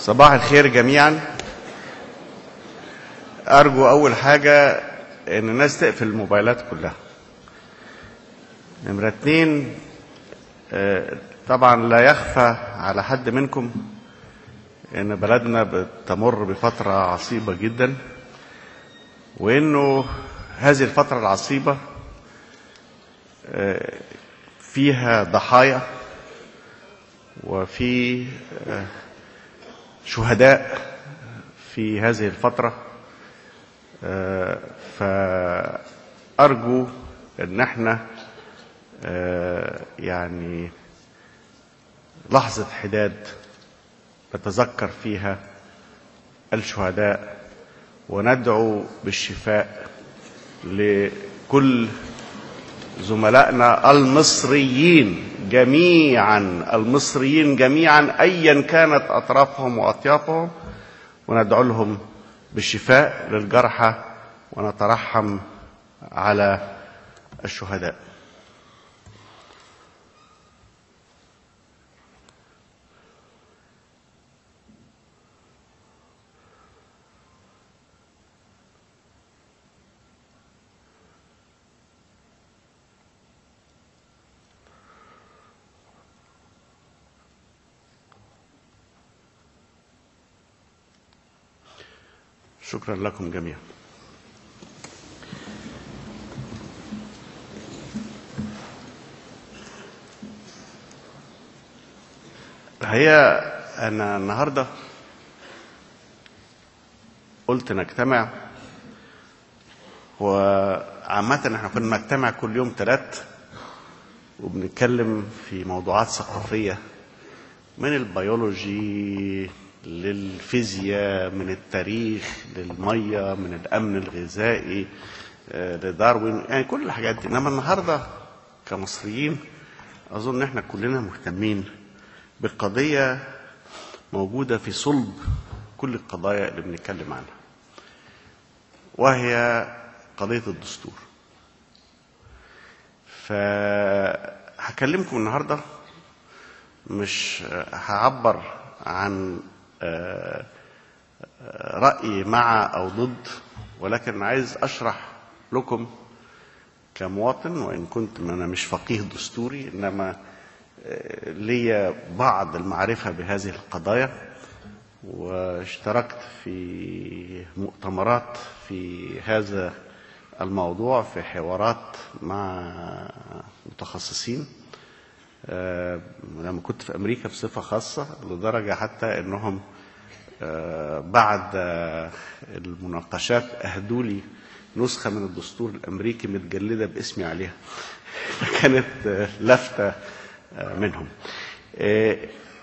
صباح الخير جميعا أرجو أول حاجة إن الناس تقفل الموبايلات كلها نمرة اتنين آه، طبعا لا يخفى على حد منكم إن بلدنا بتمر بفترة عصيبة جدا وإنه هذه الفترة العصيبة آه، فيها ضحايا وفي آه، شهداء في هذه الفترة آه، فأرجو أن احنا آه، يعني لحظة حداد نتذكر فيها الشهداء وندعو بالشفاء لكل زملائنا المصريين جميعا المصريين جميعا ايا كانت اطرافهم واطيافهم وندعو لهم بالشفاء للجرحى ونترحم على الشهداء شكرا لكم جميعا الحقيقة أنا النهاردة قلت نجتمع وعامة احنا كنا نجتمع كل يوم ثلاث وبنتكلم في موضوعات ثقافية من البيولوجي للفيزياء من التاريخ للمية من الأمن الغذائي آه، لداروين يعني كل الحاجات دي إنما النهاردة كمصريين أظن إحنا كلنا مهتمين بقضية موجودة في صلب كل القضايا اللي بنتكلم عنها وهي قضية الدستور فهكلمكم النهارده مش هعبر عن آه، آه، رأي مع أو ضد ولكن عايز أشرح لكم كمواطن وإن كنت أنا مش فقيه دستوري إنما آه، لي بعض المعرفة بهذه القضايا واشتركت في مؤتمرات في هذا الموضوع في حوارات مع متخصصين آه، لما كنت في امريكا بصفه خاصه لدرجه حتى انهم آه، بعد آه، المناقشات اهدوا لي نسخه من الدستور الامريكي متجلده باسمي عليها فكانت آه، لفته آه، منهم آه،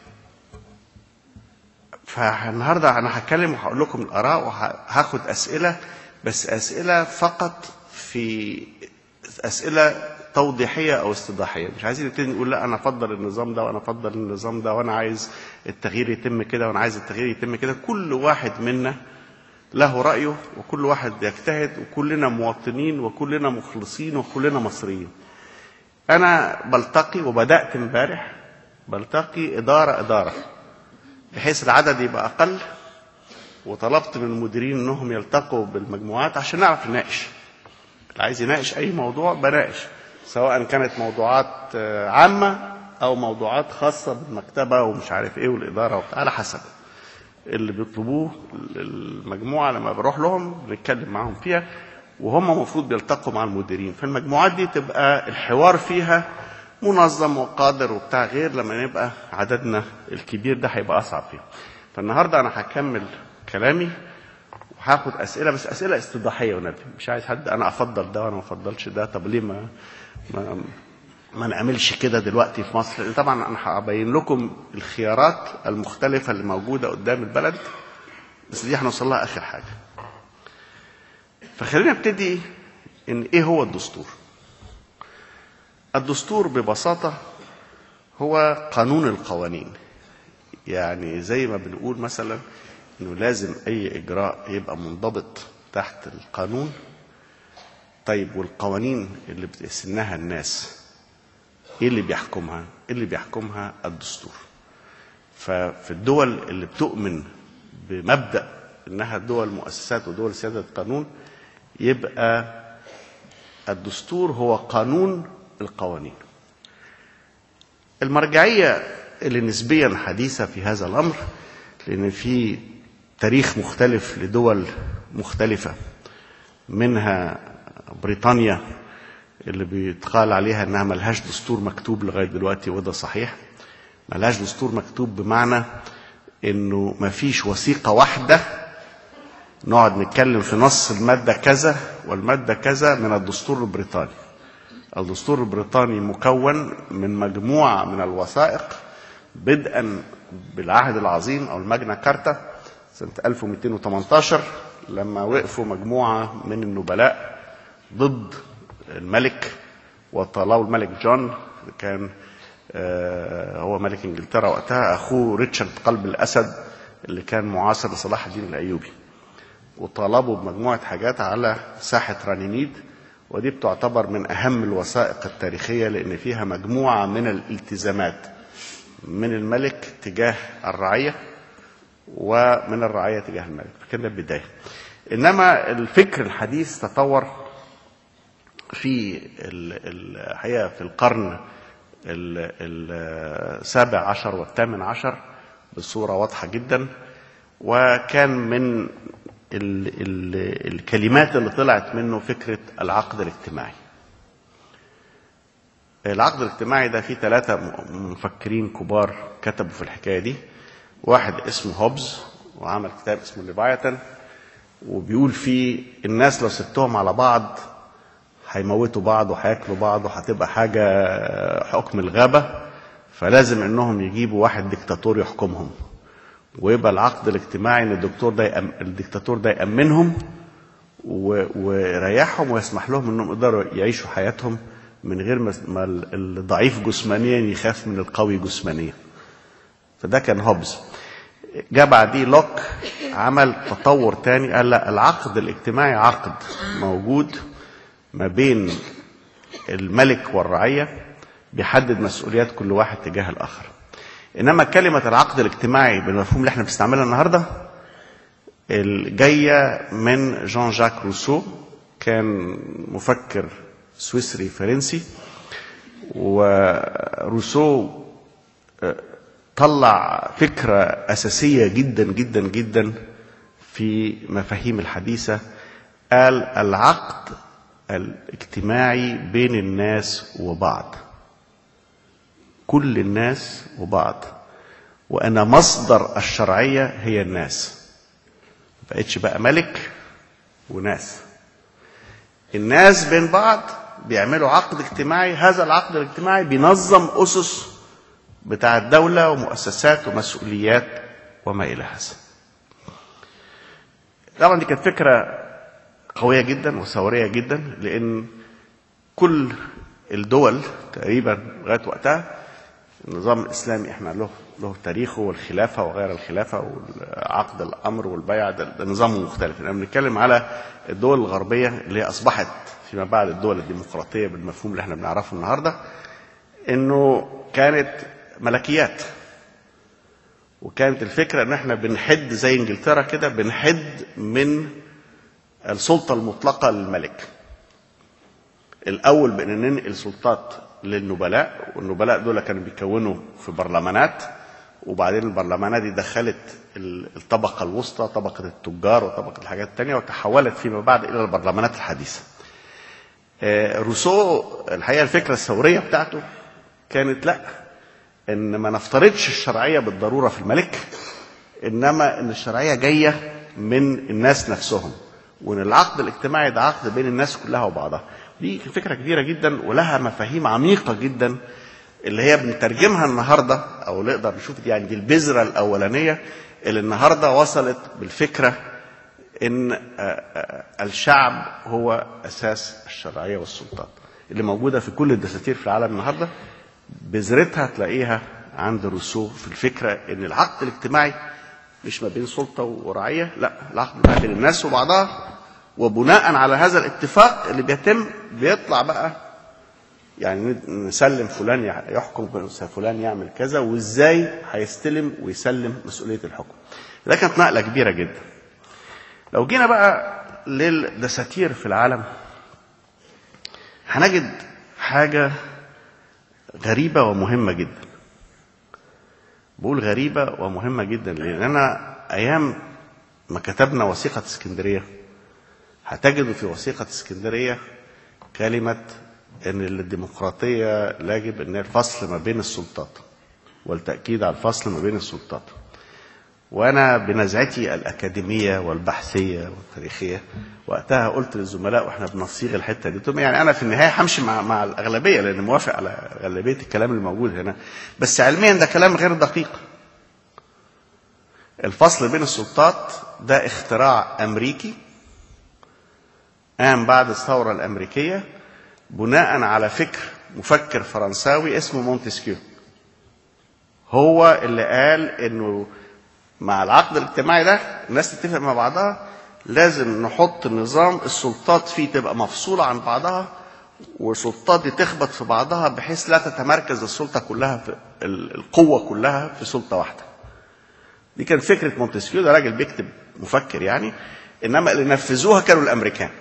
فالنهارده انا هتكلم وهقول لكم الاراء وهاخد اسئله بس اسئله فقط في اسئله توضيحيه او استضاحيه مش عايزين نبتدي نقول لا انا افضل النظام ده وانا افضل النظام ده وانا عايز التغيير يتم كده وانا عايز التغيير يتم كده كل واحد منا له رايه وكل واحد بيجتهد وكلنا مواطنين وكلنا مخلصين وكلنا مصريين انا بلتقي وبدات امبارح بلتقي اداره اداره بحيث العدد يبقى اقل وطلبت من المديرين انهم يلتقوا بالمجموعات عشان نعرف نناقش اللي عايز يناقش اي موضوع بناقش سواء كانت موضوعات آه، عامه او موضوعات خاصه بالمكتبه ومش عارف ايه والاداره وبتاع على حسب اللي بيطلبوه المجموعه لما بروح لهم بنتكلم معاهم فيها وهم المفروض بيلتقوا مع المديرين فالمجموعات دي تبقى الحوار فيها منظم وقادر وبتاع غير لما نبقى عددنا الكبير ده هيبقى اصعب فيه فالنهارده انا هكمل كلامي وهاخد اسئله بس اسئله استضاحيه ونبي مش عايز حد انا افضل ده وانا ما افضلش ده طب ليه ما ما, ما نعملش كده دلوقتي في مصر لأن طبعا انا هبين لكم الخيارات المختلفه اللي موجوده قدام البلد بس دي هنوصل لها اخر حاجه فخلينا نبتدي ان ايه هو الدستور الدستور ببساطه هو قانون القوانين يعني زي ما بنقول مثلا انه لازم اي اجراء يبقى منضبط تحت القانون طيب والقوانين اللي بتسنها الناس ايه اللي بيحكمها؟ اللي بيحكمها الدستور. ففي الدول اللي بتؤمن بمبدأ انها دول مؤسسات ودول سيادة القانون يبقى الدستور هو قانون القوانين المرجعية اللي نسبيا حديثة في هذا الأمر لأن في تاريخ مختلف لدول مختلفة منها بريطانيا اللي بيتقال عليها انها ملهاش دستور مكتوب لغايه دلوقتي وده صحيح ملهاش دستور مكتوب بمعنى انه مفيش وثيقه واحده نقعد نتكلم في نص الماده كذا والماده كذا من الدستور البريطاني الدستور البريطاني مكون من مجموعه من الوثائق بدءا بالعهد العظيم او الماجنا كارتا سنه 1218 لما وقفوا مجموعه من النبلاء ضد الملك وطلعوا الملك جون كان هو ملك انجلترا وقتها اخوه ريتشارد قلب الاسد اللي كان معاصر لصلاح الدين الايوبي وطالبوا بمجموعه حاجات على ساحه رانيميد ودي بتعتبر من اهم الوثائق التاريخيه لان فيها مجموعه من الالتزامات من الملك تجاه الرعيه ومن الرعيه تجاه الملك كده البدايه انما الفكر الحديث تطور في الحقيقه في القرن السابع عشر والثامن عشر بصوره واضحه جدا وكان من ال ال الكلمات اللي طلعت منه فكره العقد الاجتماعي. العقد الاجتماعي ده فيه ثلاثه مفكرين كبار كتبوا في الحكايه دي. واحد اسمه هوبز وعمل كتاب اسمه ليفايتن وبيقول فيه الناس لو سبتهم على بعض هيموتوا بعض وهياكلوا بعض وهتبقى حاجه حكم الغابه فلازم انهم يجيبوا واحد ديكتاتور يحكمهم ويبقى العقد الاجتماعي ان الدكتور ده يأم الدكتاتور ده يامنهم ويريحهم ويسمح لهم انهم يقدروا يعيشوا حياتهم من غير ما الضعيف جسمانيا يخاف من القوي جسمانيا فده كان هوبز جاء بعديه لوك عمل تطور تاني قال لا العقد الاجتماعي عقد موجود ما بين الملك والرعية بيحدد مسؤوليات كل واحد تجاه الآخر إنما كلمة العقد الاجتماعي بالمفهوم اللي احنا بنستعملها النهاردة جاية من جان جاك روسو كان مفكر سويسري فرنسي وروسو طلع فكرة أساسية جدا جدا جدا في مفاهيم الحديثة قال العقد الاجتماعي بين الناس وبعض كل الناس وبعض وأنا مصدر الشرعية هي الناس بقتش بقى ملك وناس الناس بين بعض بيعملوا عقد اجتماعي هذا العقد الاجتماعي بينظم أسس بتاع الدولة ومؤسسات ومسؤوليات وما إلى هذا طبعا دي كانت فكرة قوية جدا وثورية جدا لأن كل الدول تقريبا لغاية وقتها النظام الإسلامي احنا له له تاريخه والخلافة وغير الخلافة وعقد الأمر والبيع ده, ده نظام مختلف احنا بنتكلم على الدول الغربية اللي هي أصبحت فيما بعد الدول الديمقراطية بالمفهوم اللي احنا بنعرفه النهاردة إنه كانت ملكيات وكانت الفكرة إن احنا بنحد زي إنجلترا كده بنحد من السلطة المطلقة للملك الأول بأن ننقل سلطات للنبلاء والنبلاء دول كانوا بيكونوا في برلمانات وبعدين البرلمانات دي دخلت الطبقة الوسطى طبقة التجار وطبقة الحاجات التانية وتحولت فيما بعد إلى البرلمانات الحديثة روسو الحقيقة الفكرة الثورية بتاعته كانت لا ان ما نفترضش الشرعية بالضرورة في الملك انما ان الشرعية جاية من الناس نفسهم وان العقد الاجتماعي ده عقد بين الناس كلها وبعضها دي فكره كبيره جدا ولها مفاهيم عميقه جدا اللي هي بنترجمها النهارده او نقدر نشوف دي يعني دي البذره الاولانيه اللي النهارده وصلت بالفكره ان الشعب هو اساس الشرعيه والسلطات اللي موجوده في كل الدساتير في العالم النهارده بذرتها تلاقيها عند روسو في الفكره ان العقد الاجتماعي مش ما بين سلطة ورعية لا العقد ما بين الناس وبعضها وبناء على هذا الاتفاق اللي بيتم بيطلع بقى يعني نسلم فلان يحكم فلان يعمل كذا وازاي هيستلم ويسلم مسؤوليه الحكم ده كانت نقله كبيره جدا لو جينا بقى للدساتير في العالم هنجد حاجه غريبه ومهمه جدا بقول غريبه ومهمه جدا لان انا ايام ما كتبنا وثيقه اسكندريه هتجدوا في وثيقه اسكندريه كلمه ان الديمقراطيه يجب ان الفصل ما بين السلطات والتاكيد على الفصل ما بين السلطات وانا بنزعتي الاكاديميه والبحثيه والتاريخيه وقتها قلت للزملاء واحنا بنصيغ الحته دي قلت لهم يعني انا في النهايه همشي مع مع الاغلبيه لان موافق على غالبيه الكلام اللي موجود هنا بس علميا ده كلام غير دقيق الفصل بين السلطات ده اختراع امريكي قام بعد الثوره الامريكيه بناء على فكر مفكر فرنساوي اسمه مونتسكيو هو اللي قال انه مع العقد الاجتماعي ده الناس تتفق مع بعضها لازم نحط نظام السلطات فيه تبقى مفصولة عن بعضها والسلطات دي تخبط في بعضها بحيث لا تتمركز السلطة كلها في القوة كلها في سلطة واحدة. دي كانت فكرة مونتسكيو ده راجل بيكتب مفكر يعني انما اللي نفذوها كانوا الامريكان.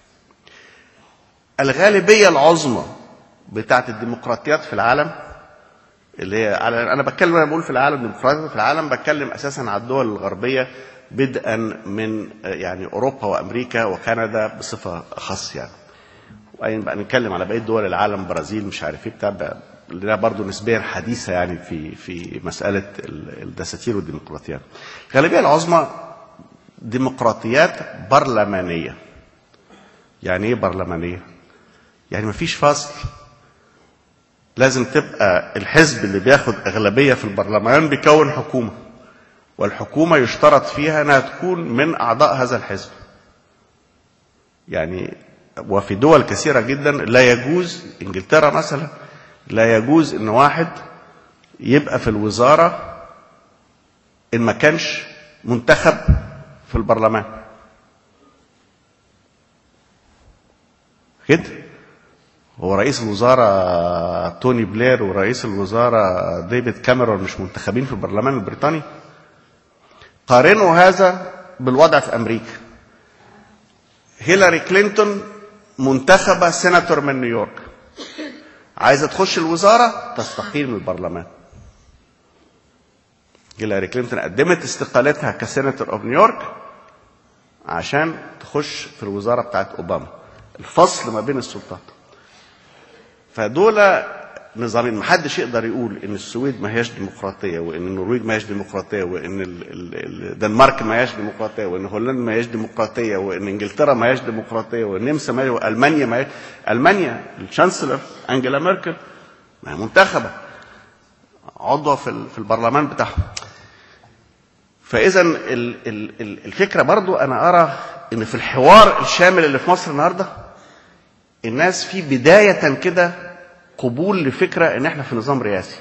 الغالبية العظمى بتاعت الديمقراطيات في العالم اللي هي على انا بتكلم انا بقول في العالم الديمقراطيات في العالم بتكلم اساسا على الدول الغربيه بدءا من يعني اوروبا وامريكا وكندا بصفه خاصه يعني. وبعدين بقى نتكلم على بقيه دول العالم برازيل مش عارف ايه بتاع اللي برضه نسبيا حديثه يعني في في مساله الدساتير والديمقراطيات. الغالبيه العظمى ديمقراطيات برلمانيه. يعني ايه برلمانيه؟ يعني مفيش فصل لازم تبقى الحزب اللي بياخد أغلبية في البرلمان بيكون حكومة والحكومة يشترط فيها أنها تكون من أعضاء هذا الحزب يعني وفي دول كثيرة جدا لا يجوز إنجلترا مثلا لا يجوز أن واحد يبقى في الوزارة إن ما كانش منتخب في البرلمان كده هو رئيس الوزراء توني بلير ورئيس الوزراء ديفيد كاميرون مش منتخبين في البرلمان البريطاني قارنوا هذا بالوضع في امريكا هيلاري كلينتون منتخبه سيناتور من نيويورك عايزه تخش الوزاره تستقيل من البرلمان هيلاري كلينتون قدمت استقالتها كسيناتور اوف نيويورك عشان تخش في الوزاره بتاعت اوباما الفصل ما بين السلطات فدول نظامين محدش يقدر يقول ان السويد ما هياش ديمقراطيه وان النرويج ما هياش ديمقراطيه وان الدنمارك ما هياش ديمقراطيه وان هولندا ما هياش ديمقراطيه وان انجلترا ما هياش ديمقراطيه والنمسا ما هياش المانيا ما هياش المانيا الشانسلر انجلا ميركل ما هي منتخبه عضوه في في البرلمان بتاعهم فاذا الفكره برضو انا ارى ان في الحوار الشامل اللي في مصر النهارده الناس في بداية كده قبول لفكرة ان احنا في نظام رئاسي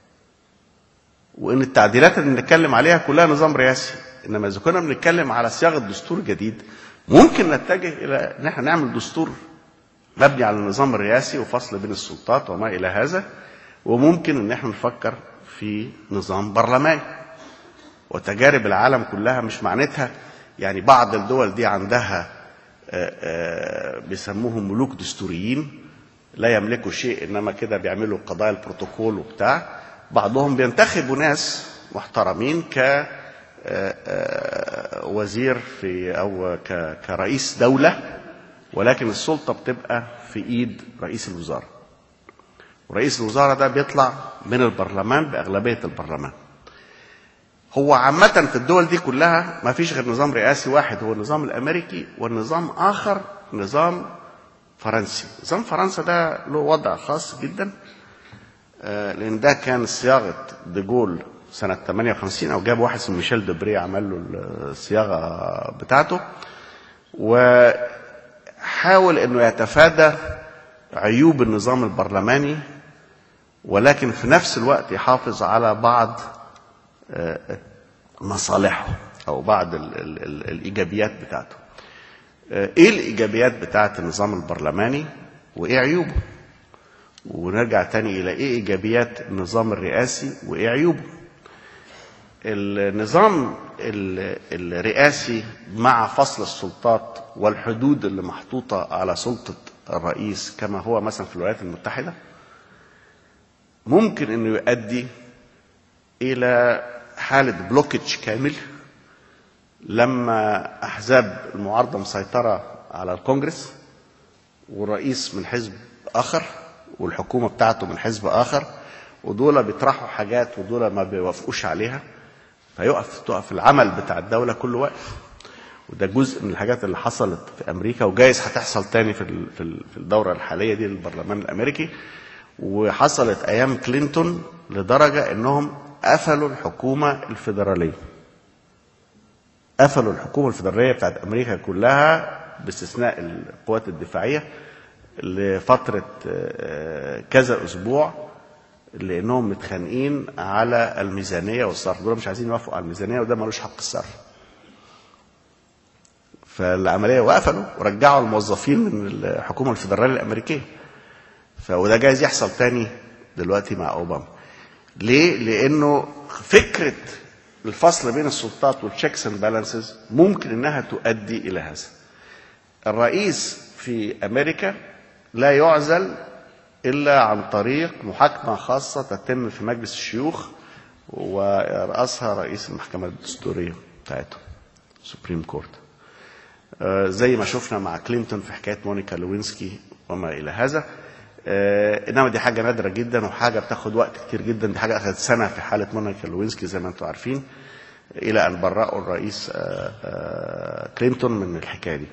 وان التعديلات اللي بنتكلم عليها كلها نظام رئاسي انما اذا كنا بنتكلم على صياغة دستور جديد ممكن نتجه الى ان احنا نعمل دستور مبني على النظام الرئاسي وفصل بين السلطات وما الى هذا وممكن ان احنا نفكر في نظام برلماني وتجارب العالم كلها مش معناتها يعني بعض الدول دي عندها بيسموهم ملوك دستوريين لا يملكوا شيء انما كده بيعملوا قضايا البروتوكول وبتاع بعضهم بينتخبوا ناس محترمين ك وزير في او كرئيس دوله ولكن السلطه بتبقى في ايد رئيس الوزراء ورئيس الوزراء ده بيطلع من البرلمان باغلبيه البرلمان هو عامة في الدول دي كلها ما فيش غير نظام رئاسي واحد هو النظام الأمريكي والنظام آخر نظام فرنسي نظام فرنسا ده له وضع خاص جدا لأن ده كان صياغة ديجول سنة 58 أو جاب واحد اسمه ميشيل دوبري عمل له الصياغة بتاعته وحاول أنه يتفادى عيوب النظام البرلماني ولكن في نفس الوقت يحافظ على بعض مصالحه او بعض ال ال ال الايجابيات بتاعته. ايه الايجابيات بتاعه النظام البرلماني وايه عيوبه؟ ونرجع تاني الى ايه ايجابيات النظام الرئاسي وايه عيوبه النظام ال- الرئاسي مع فصل السلطات والحدود اللي محطوطة على سلطة الرئيس كما هو مثلا في الولايات المتحدة ممكن انه يؤدي الى حالة بلوكج كامل لما احزاب المعارضة مسيطرة على الكونجرس والرئيس من حزب اخر والحكومة بتاعته من حزب اخر ودول بيطرحوا حاجات ودول ما بيوافقوش عليها فيقف تقف العمل بتاع الدولة كله واقف وده جزء من الحاجات اللي حصلت في امريكا وجايز هتحصل تاني في ال- في ال- في الدوره الحاليه دي للبرلمان الامريكي وحصلت ايام كلينتون لدرجه انهم قفلوا الحكومه الفيدراليه قفلوا الحكومه الفيدراليه بتاعت امريكا كلها باستثناء القوات الدفاعيه لفتره آه، كذا اسبوع لانهم متخانقين على الميزانيه والصرف دول مش عايزين يوافقوا على الميزانيه وده ملوش حق الصرف فالعمليه وقفلوا ورجعوا الموظفين من الحكومه الفيدراليه الامريكيه فوده جايز يحصل تاني دلوقتي مع اوباما ليه لانه فكره الفصل بين السلطات والتشيكس اند بالانسز ممكن انها تؤدي الى هذا الرئيس في امريكا لا يعزل الا عن طريق محاكمه خاصه تتم في مجلس الشيوخ ويرأسها رئيس المحكمه الدستوريه بتاعتهم سوبريم كورت آه، زي ما شفنا مع كلينتون في حكايه مونيكا لوينسكي وما الى هذا آه، انما دي حاجه نادره جدا وحاجه بتاخد وقت كتير جدا دي حاجه اخذت سنه في حاله مونيكا لوينسكي زي ما انتم عارفين الى ان برأوا الرئيس آه، آه، كلينتون من الحكايه دي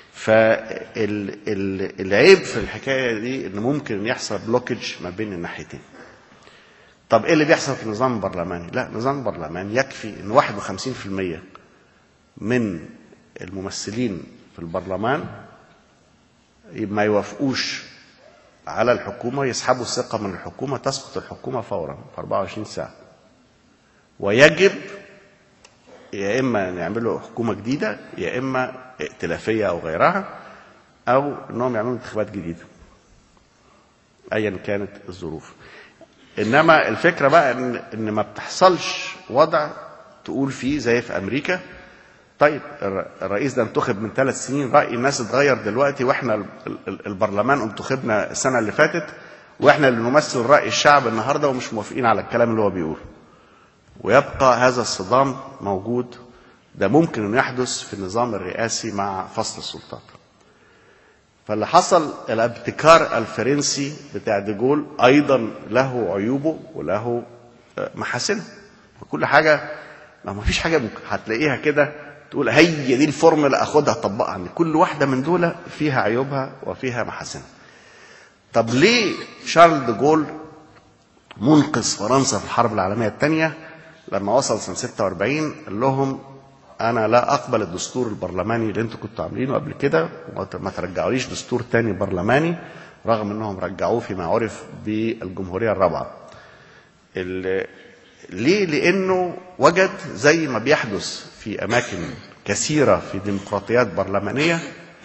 فالعيب في الحكايه دي ان ممكن يحصل بلوكج ما بين الناحيتين طب ايه اللي بيحصل في النظام البرلماني لا نظام برلماني يكفي ان 51% من الممثلين في البرلمان ما يوافقوش على الحكومة يسحبوا الثقة من الحكومة تسقط الحكومة فورا في 24 ساعة ويجب يا إما يعملوا حكومة جديدة يا إما ائتلافية أو غيرها أو إنهم يعملوا انتخابات جديدة أيا كانت الظروف إنما الفكرة بقى إن إن ما بتحصلش وضع تقول فيه زي في أمريكا طيب الر- الرئيس ده انتخب من ثلاث سنين رأي الناس اتغير دلوقتي واحنا ال- ال- البرلمان انتخبنا السنة اللي فاتت واحنا اللي نمثل رأي الشعب النهارده ومش موافقين على الكلام اللي هو بيقوله. ويبقى هذا الصدام موجود ده ممكن انه يحدث في النظام الرئاسي مع فصل السلطات. فاللي حصل الابتكار الفرنسي بتاع ديجول ايضا له عيوبه وله آه، محاسنه. وكل حاجه ما فيش حاجه ممكن هتلاقيها كده تقول هي دي الفورمولا اخدها اطبقها عندي كل واحده من دول فيها عيوبها وفيها محاسنها طب ليه شارل ديجول منقذ فرنسا في الحرب العالميه الثانيه لما وصل سنه 46 قال لهم انا لا اقبل الدستور البرلماني اللي انتوا كنتوا عاملينه قبل كده وما ترجعوليش دستور تاني برلماني رغم انهم رجعوه فيما عرف بالجمهوريه الرابعه ال- ليه؟ لأنه وجد زي ما بيحدث في أماكن كثيرة في ديمقراطيات برلمانية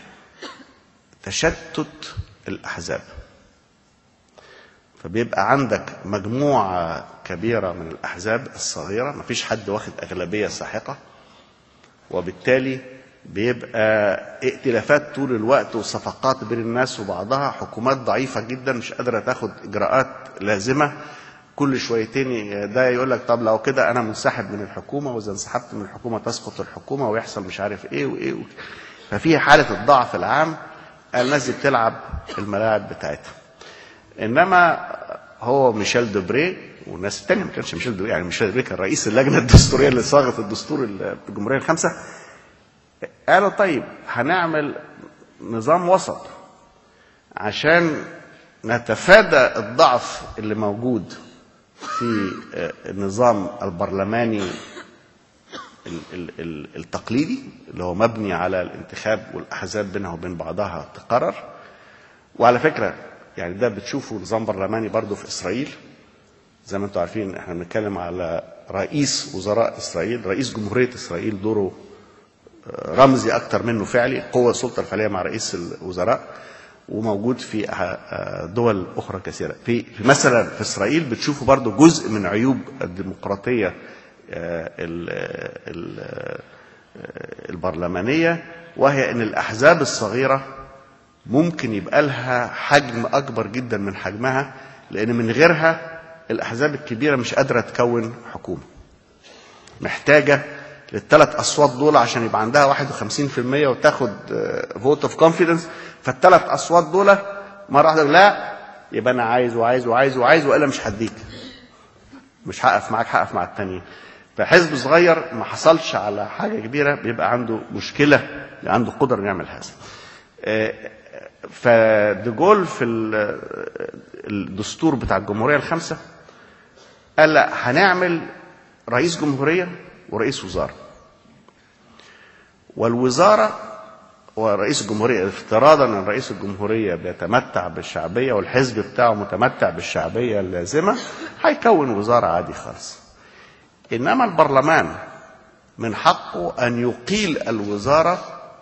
تشتت الأحزاب فبيبقى عندك مجموعة كبيرة من الأحزاب الصغيرة مفيش حد واخد أغلبية ساحقة وبالتالي بيبقى ائتلافات طول الوقت وصفقات بين الناس وبعضها حكومات ضعيفة جدا مش قادرة تاخد إجراءات لازمة كل شويتين ده يقول لك طب لو كده أنا منسحب من الحكومة وإذا انسحبت من الحكومة تسقط الحكومة ويحصل مش عارف إيه وإيه, وإيه. ففي حالة الضعف العام الناس دي بتلعب الملاعب بتاعتها انما هو ميشيل دوبري والناس التانية ما كانش ميشيل دوبري يعني ميشيل دوبري كان رئيس اللجنه الدستوريه اللي صاغت الدستور الجمهوريه الخامسه قالوا طيب هنعمل نظام وسط عشان نتفادى الضعف اللي موجود في النظام البرلماني ال- ال- ال- التقليدي اللي هو مبني على الانتخاب والاحزاب بينها وبين بعضها تقرر وعلى فكره يعني ده بتشوفوا نظام برلماني برضه في اسرائيل زي ما انتم عارفين احنا بنتكلم على رئيس وزراء اسرائيل رئيس جمهوريه اسرائيل دوره رمزي اكتر منه فعلي قوه السلطه الفعليه مع رئيس الوزراء وموجود في آه، دول اخرى كثيره في في مثلا في اسرائيل بتشوفوا برضو جزء من عيوب الديمقراطيه آه، ال- ال- آه، البرلمانيه وهي ان الاحزاب الصغيره ممكن يبقى لها حجم اكبر جدا من حجمها لان من غيرها الاحزاب الكبيره مش قادره تكون حكومه محتاجه للثلاث اصوات دول عشان يبقى عندها 51% وتاخد فوت اوف كونفيدنس فالثلاث اصوات دول مره واحده لا يبقى انا عايز وعايز وعايز وعايز والا مش هديك مش هقف معاك هقف مع التانيين فحزب صغير ما حصلش على حاجه كبيره بيبقى عنده مشكله عنده قدره انه يعمل هذا آه، فديجول في ال- الدستور بتاع الجمهوريه الخامسه قال لا هنعمل رئيس جمهوريه ورئيس وزاره والوزاره ورئيس الجمهوريه افتراضا ان رئيس الجمهوريه بيتمتع بالشعبيه والحزب بتاعه متمتع بالشعبيه اللازمه هيكون وزاره عادي خالص انما البرلمان من حقه ان يقيل الوزاره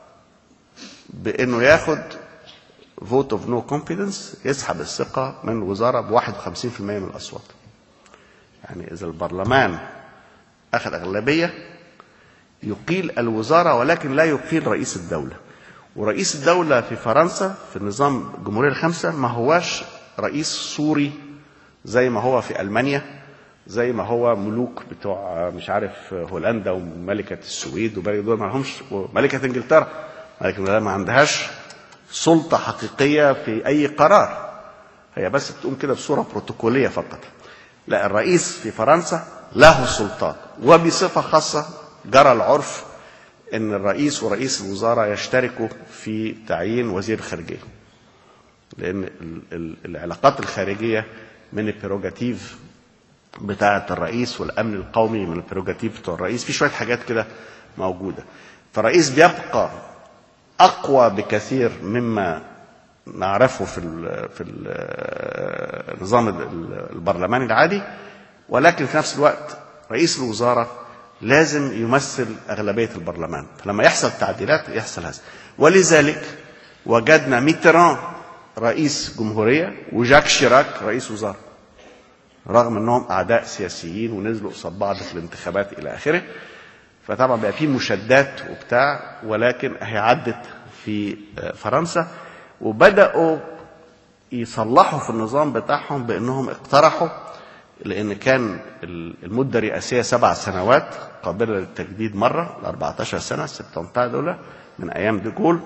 بانه ياخد فوت اوف نو كونفيدنس يسحب الثقه من الوزاره ب 51% من الاصوات. يعني اذا البرلمان اخذ اغلبيه يقيل الوزاره ولكن لا يقيل رئيس الدوله. ورئيس الدوله في فرنسا في النظام الجمهوريه الخامسه ما هواش رئيس سوري زي ما هو في المانيا زي ما هو ملوك بتوع مش عارف هولندا وملكه السويد وباقي دول ما لهمش وملكه انجلترا لكن ما عندهاش سلطه حقيقيه في اي قرار هي بس بتقوم كده بصوره بروتوكوليه فقط لا الرئيس في فرنسا له سلطات وبصفه خاصه جرى العرف ان الرئيس ورئيس الوزراء يشتركوا في تعيين وزير الخارجيه لان ال- ال- العلاقات الخارجيه من البيروجاتيف بتاعه الرئيس والامن القومي من البيروجاتيف بتوع الرئيس في شويه حاجات كده موجوده فالرئيس بيبقى اقوى بكثير مما نعرفه في ال في ال النظام ال- البرلماني العادي ولكن في نفس الوقت رئيس الوزراء لازم يمثل اغلبيه البرلمان فلما يحصل تعديلات يحصل هذا ولذلك وجدنا ميتران رئيس جمهوريه وجاك شيراك رئيس وزراء رغم انهم اعداء سياسيين ونزلوا قصاد بعض في الانتخابات الى اخره فطبعا بقى في مشادات وبتاع ولكن هي عدت في فرنسا وبداوا يصلحوا في النظام بتاعهم بانهم اقترحوا لان كان المده الرئاسيه سبع سنوات قابله للتجديد مره ل 14 سنه 16 دول من ايام ديجول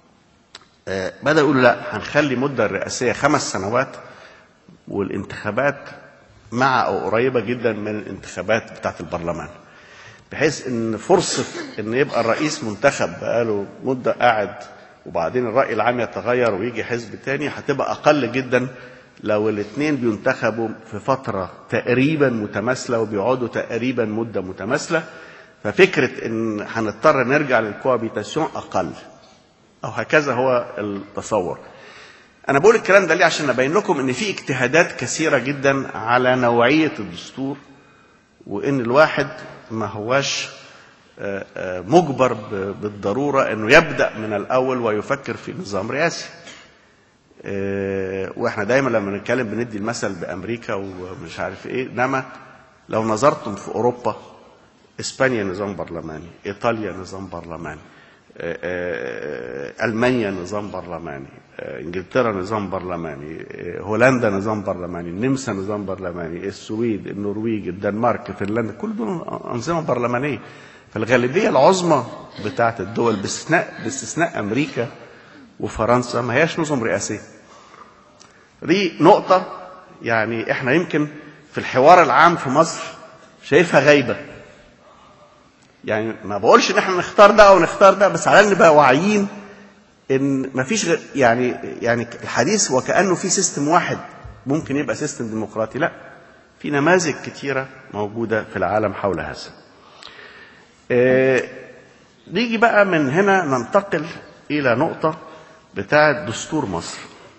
آه، بداوا يقولوا لا هنخلي المده الرئاسيه خمس سنوات والانتخابات مع او قريبه جدا من الانتخابات بتاعت البرلمان بحيث ان فرصه ان يبقى الرئيس منتخب بقاله مده قاعد وبعدين الراي العام يتغير ويجي حزب تاني هتبقى اقل جدا لو الاثنين بينتخبوا في فتره تقريبا متماثله وبيقعدوا تقريبا مده متماثله ففكره ان هنضطر نرجع للكوابيتاسيون اقل او هكذا هو التصور انا بقول الكلام ده ليه عشان ابين لكم ان في اجتهادات كثيره جدا على نوعيه الدستور وان الواحد ما هواش آه، آه، مجبر ب- بالضروره انه يبدا من الاول ويفكر في نظام رئاسي آه، واحنا دايما لما نتكلم بندي المثل بامريكا ومش عارف ايه انما لو نظرتم في اوروبا اسبانيا نظام برلماني ايطاليا نظام برلماني آه، آه، المانيا نظام برلماني آه، انجلترا نظام برلماني آه، هولندا نظام برلماني النمسا نظام برلماني السويد النرويج الدنمارك فنلندا كل دول انظمه برلمانيه فالغالبيه العظمى بتاعت الدول باستثناء باستثناء امريكا وفرنسا ما هياش نظم رئاسيه دي نقطه يعني احنا يمكن في الحوار العام في مصر شايفها غايبه يعني ما بقولش ان احنا نختار ده او نختار ده بس على الاقل نبقى واعيين ان ما فيش غير يعني يعني الحديث وكانه في سيستم واحد ممكن يبقى سيستم ديمقراطي لا في نماذج كتيره موجوده في العالم حول هذا آه، نيجي بقى من هنا ننتقل الى نقطه بتاعه دستور مصر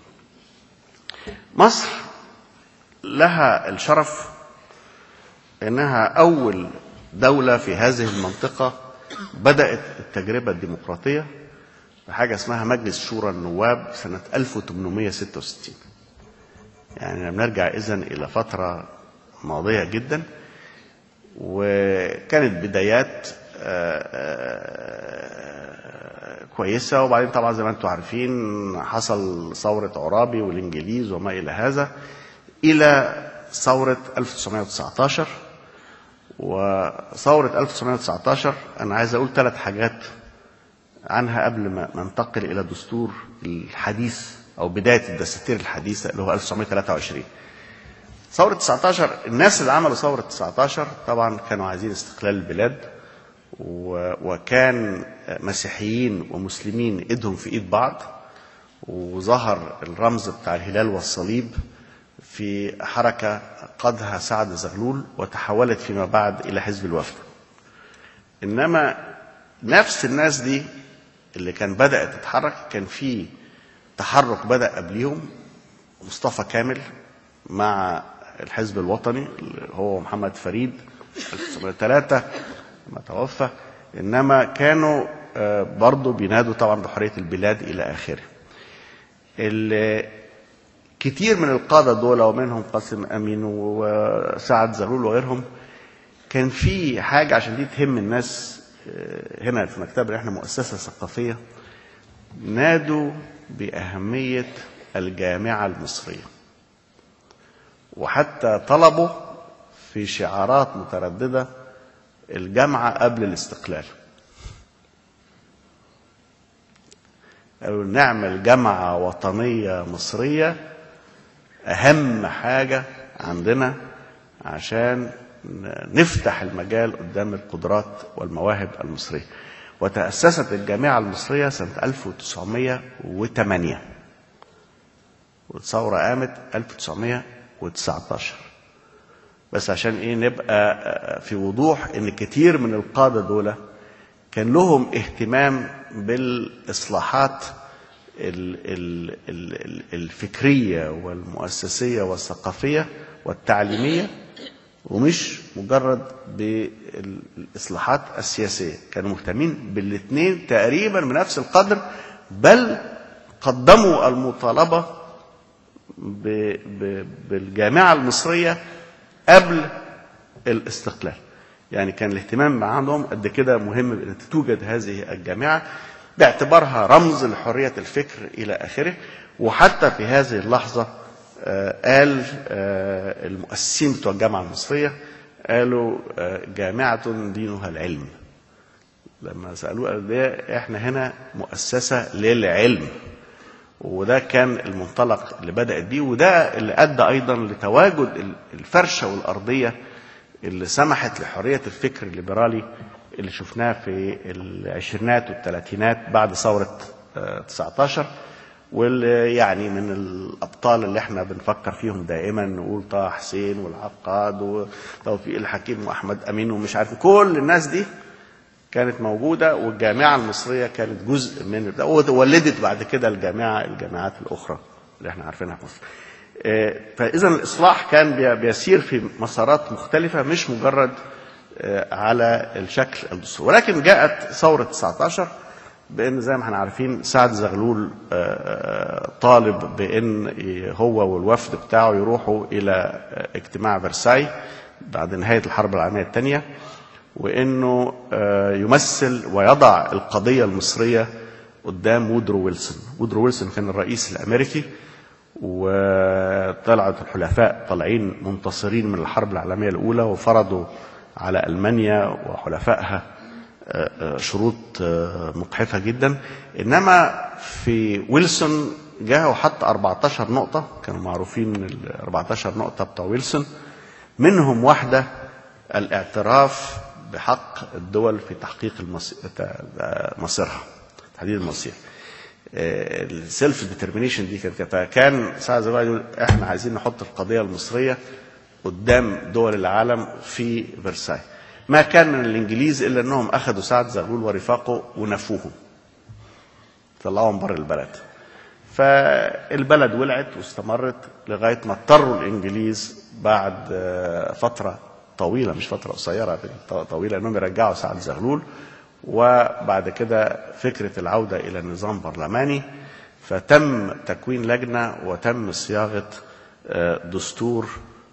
مصر لها الشرف انها اول دوله في هذه المنطقه بدات التجربه الديمقراطيه في حاجة اسمها مجلس شورى النواب سنة 1866 يعني بنرجع إذن إلى فترة ماضية جدا وكانت بدايات كويسة وبعدين طبعا زي ما انتم عارفين حصل ثورة عرابي والإنجليز وما إلى هذا إلى ثورة 1919 وثورة 1919 أنا عايز أقول ثلاث حاجات عنها قبل ما ننتقل إلى الدستور الحديث أو بداية الدساتير الحديثة اللي هو 1923 ثورة 19 الناس اللي عملوا ثورة 19 طبعا كانوا عايزين استقلال البلاد وكان مسيحيين ومسلمين ايدهم في ايد بعض وظهر الرمز بتاع الهلال والصليب في حركة قادها سعد زغلول وتحولت فيما بعد إلى حزب الوفد إنما نفس الناس دي اللي كان بدأت تتحرك كان في تحرك بدأ قبليهم مصطفى كامل مع الحزب الوطني اللي هو محمد فريد 1903 لما توفى انما كانوا برضه بينادوا طبعا بحريه البلاد الى اخره. كتير من القاده دول ومنهم قاسم امين وسعد زغلول وغيرهم كان في حاجه عشان دي تهم الناس هنا في مكتبنا احنا مؤسسه ثقافيه نادوا باهميه الجامعه المصريه. وحتى طلبوا في شعارات متردده الجامعة قبل الاستقلال قالوا نعمل جامعة وطنية مصرية أهم حاجة عندنا عشان نفتح المجال قدام القدرات والمواهب المصرية وتأسست الجامعة المصرية سنة 1908 والثورة قامت 1919 بس عشان ايه نبقى في وضوح ان كتير من القادة دول كان لهم اهتمام بالاصلاحات الفكرية والمؤسسية والثقافية والتعليمية ومش مجرد بالاصلاحات السياسية كانوا مهتمين بالاثنين تقريبا بنفس القدر بل قدموا المطالبة بالجامعة المصرية قبل الاستقلال يعني كان الاهتمام عندهم قد كده مهم بان توجد هذه الجامعه باعتبارها رمز لحريه الفكر الى اخره وحتى في هذه اللحظه قال المؤسسين بتوع الجامعه المصريه قالوا جامعه دينها العلم لما سالوه قال ده احنا هنا مؤسسه للعلم وده كان المنطلق اللي بدأت بيه وده اللي أدى أيضا لتواجد الفرشة والأرضية اللي سمحت لحرية الفكر الليبرالي اللي شفناه في العشرينات والثلاثينات بعد ثورة 19 واللي يعني من الأبطال اللي احنا بنفكر فيهم دائما نقول طه حسين والعقاد وتوفيق الحكيم وأحمد أمين ومش عارف كل الناس دي كانت موجودة والجامعة المصرية كانت جزء من وولدت بعد كده الجامعة الجامعات الأخرى اللي احنا عارفينها في مصر. فإذا الإصلاح كان بيسير في مسارات مختلفة مش مجرد على الشكل الدستوري ولكن جاءت ثورة 19 بأن زي ما احنا عارفين سعد زغلول طالب بأن هو والوفد بتاعه يروحوا إلى اجتماع فرساي بعد نهاية الحرب العالمية الثانية وانه يمثل ويضع القضيه المصريه قدام وودرو ويلسون وودرو ويلسون كان الرئيس الامريكي وطلعت الحلفاء طالعين منتصرين من الحرب العالميه الاولى وفرضوا على المانيا وحلفائها شروط مقحفه جدا انما في ويلسون جاء وحط 14 نقطه كانوا معروفين ال 14 نقطه بتوع ويلسون منهم واحده الاعتراف بحق الدول في تحقيق مصيرها تحديد المصير السيلف ديترمينيشن دي كانت فكان ساعة زمان يقول احنا عايزين نحط القضية المصرية قدام دول العالم في فرساي ما كان من الانجليز الا انهم اخذوا سعد زغلول ورفاقه ونفوهم طلعوهم بره البلد فالبلد ولعت واستمرت لغايه ما اضطروا الانجليز بعد فتره طويله مش فتره قصيره طويله انهم يرجعوا سعد زغلول وبعد كده فكرة العودة إلى نظام برلماني فتم تكوين لجنة وتم صياغة آه، دستور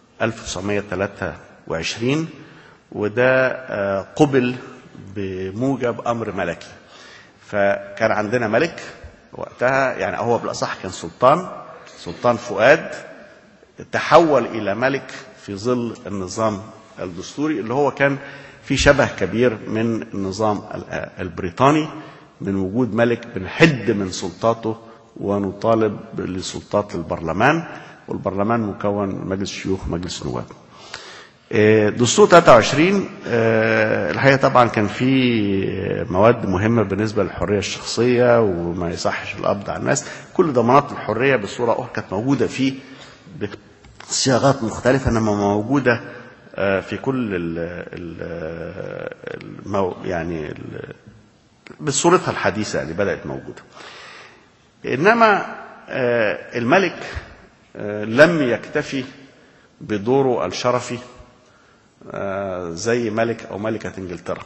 1923 وده آه، قبل بموجب أمر ملكي فكان عندنا ملك وقتها يعني هو بالأصح كان سلطان سلطان فؤاد تحول إلى ملك في ظل النظام الدستوري اللي هو كان في شبه كبير من النظام ال- البريطاني من وجود ملك بنحد من سلطاته ونطالب لسلطات البرلمان والبرلمان مكون من مجلس شيوخ ومجلس نواب آه، دستور 23 آه، الحقيقه طبعا كان في مواد مهمه بالنسبه للحريه الشخصيه وما يصحش القبض على الناس كل ضمانات الحريه بصوره اخرى كانت موجوده فيه بصياغات مختلفه انما موجوده آه، في كل ال ال المو يعني ال- بصورتها الحديثه اللي بدات موجوده انما آه، الملك آه، لم يكتفي بدوره الشرفي آه، زي ملك او ملكه انجلترا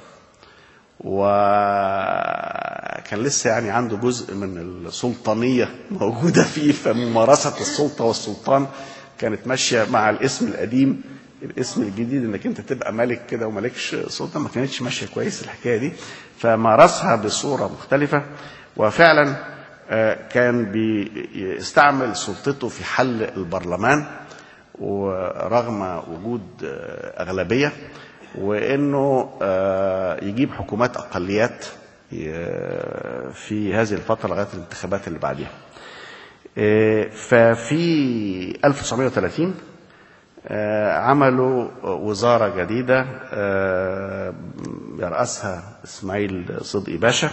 وكان لسه يعني عنده جزء من السلطانيه موجوده فيه فممارسه السلطه والسلطان كانت ماشيه مع الاسم القديم الاسم الجديد انك انت تبقى ملك كده وملكش سلطه ما كانتش ماشيه كويس الحكايه دي فمارسها بصوره مختلفه وفعلا آه، كان بيستعمل سلطته في حل البرلمان ورغم وجود آه، أغلبية وإنه آه، يجيب حكومات أقليات آه، في هذه الفترة لغاية الانتخابات اللي بعدها آه، ففي 1930 آه، عملوا وزارة جديدة آه، يرأسها إسماعيل صدقي باشا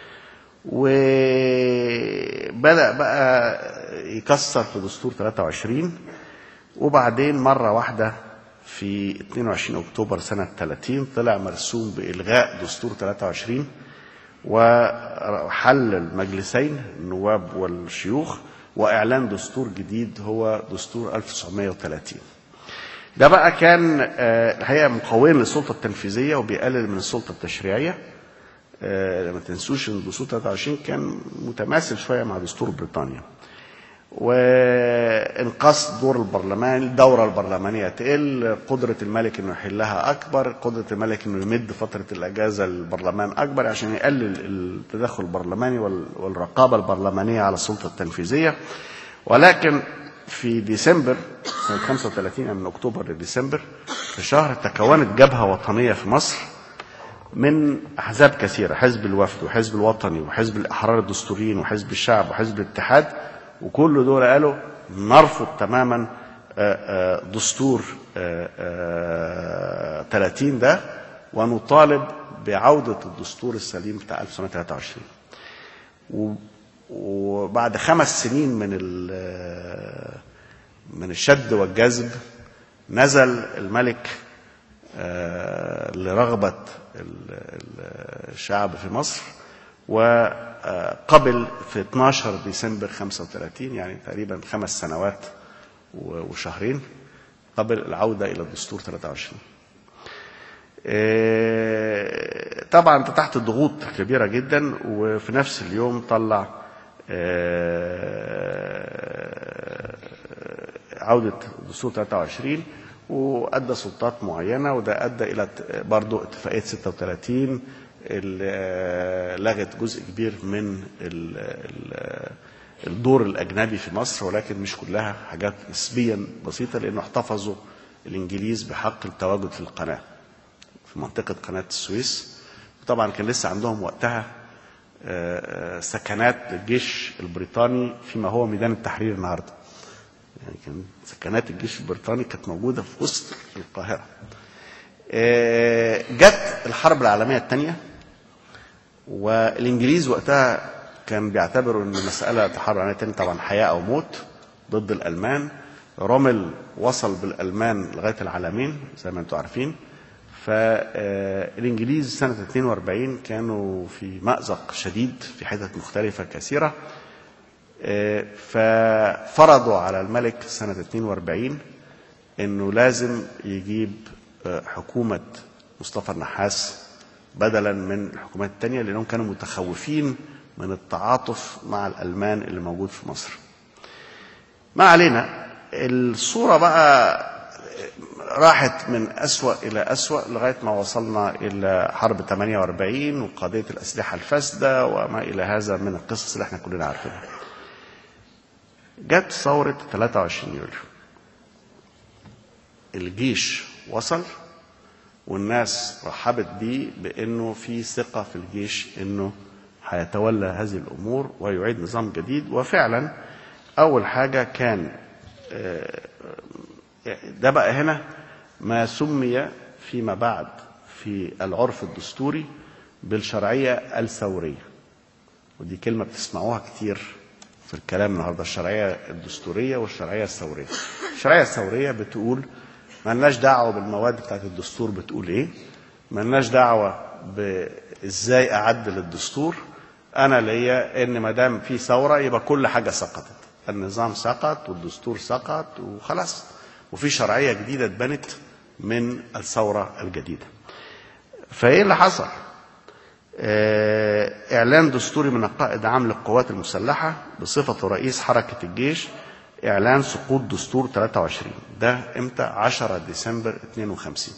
وبدأ بقى يكسر في دستور 23 وبعدين مرة واحدة في 22 أكتوبر سنة 30 طلع مرسوم بإلغاء دستور 23 وحل المجلسين النواب والشيوخ وإعلان دستور جديد هو دستور 1930 ده بقى كان آه، الحقيقة مقوين للسلطة التنفيذية وبيقلل من السلطة التشريعية آه، ما تنسوش ان دستور 23 كان متماثل شويه مع دستور بريطانيا وانقاص دور البرلمان الدورة البرلمانية تقل قدرة الملك انه يحلها اكبر قدرة الملك انه يمد فترة الاجازة للبرلمان اكبر عشان يقلل التدخل البرلماني وال- والرقابة البرلمانية على السلطة التنفيذية ولكن في ديسمبر سنة 35 يعني من اكتوبر لديسمبر في شهر تكونت جبهة وطنية في مصر من احزاب كثيره حزب الوفد وحزب الوطني وحزب الاحرار الدستوريين وحزب الشعب وحزب الاتحاد وكل دول قالوا نرفض تماما آه، آه، دستور آه، آه، 30 ده ونطالب بعوده الدستور السليم بتاع 1923 و- وبعد خمس سنين من ال- من الشد والجذب نزل الملك آه، لرغبة ال- ال- الشعب في مصر وقبل في 12 ديسمبر 35 يعني تقريبا خمس سنوات و- وشهرين قبل العودة إلى الدستور 23 آه، طبعا انت تحت ضغوط كبيره جدا وفي نفس اليوم طلع آه، عوده دستور 23 وادى سلطات معينه وده ادى الى ت- برضه اتفاقيه 36 اللي آه، لغت جزء كبير من ال- ال- الدور الاجنبي في مصر ولكن مش كلها حاجات نسبيا بسيطه لانه احتفظوا الانجليز بحق التواجد في القناه في منطقة قناة السويس وطبعا كان لسه عندهم وقتها آه، آه، سكنات للجيش البريطاني فيما هو ميدان التحرير النهارده يعني كان سكنات الجيش البريطاني كانت موجودة في وسط القاهرة آه، جت الحرب العالمية الثانية والإنجليز وقتها كان بيعتبروا أن مسألة الحرب العالمية الثانية طبعا حياة أو موت ضد الألمان رومل وصل بالألمان لغاية العالمين زي ما أنتم عارفين فالإنجليز سنة 42 كانوا في مأزق شديد في حتت مختلفة كثيرة آه، ففرضوا على الملك سنة 42 انه لازم يجيب آه، حكومة مصطفى النحاس بدلا من الحكومات التانية لأنهم كانوا متخوفين من التعاطف مع الألمان اللي موجود في مصر ما علينا الصورة بقى راحت من أسوأ إلى أسوأ لغاية ما وصلنا إلى حرب 48 وقضية الأسلحة الفاسدة وما إلى هذا من القصص اللي احنا كلنا عارفينها جت ثورة 23 يوليو الجيش وصل والناس رحبت بيه بانه في ثقه في الجيش انه هيتولى هذه الامور ويعيد نظام جديد وفعلا اول حاجه كان آه، ده بقى هنا ما سمي فيما بعد في العرف الدستوري بالشرعيه الثوريه ودي كلمه بتسمعوها كتير في الكلام النهارده الشرعيه الدستوريه والشرعيه الثوريه الشرعيه الثوريه بتقول ملناش دعوه بالمواد بتاعت الدستور بتقول ايه ملناش دعوه بازاي اعدل الدستور انا ليا ان ما دام في ثوره يبقى كل حاجه سقطت النظام سقط والدستور سقط وخلاص وفي شرعيه جديده اتبنت من الثوره الجديده فايه اللي حصل آه، إعلان دستوري من القائد عام للقوات المسلحة بصفة رئيس حركة الجيش إعلان سقوط دستور 23 ده إمتى 10 ديسمبر 52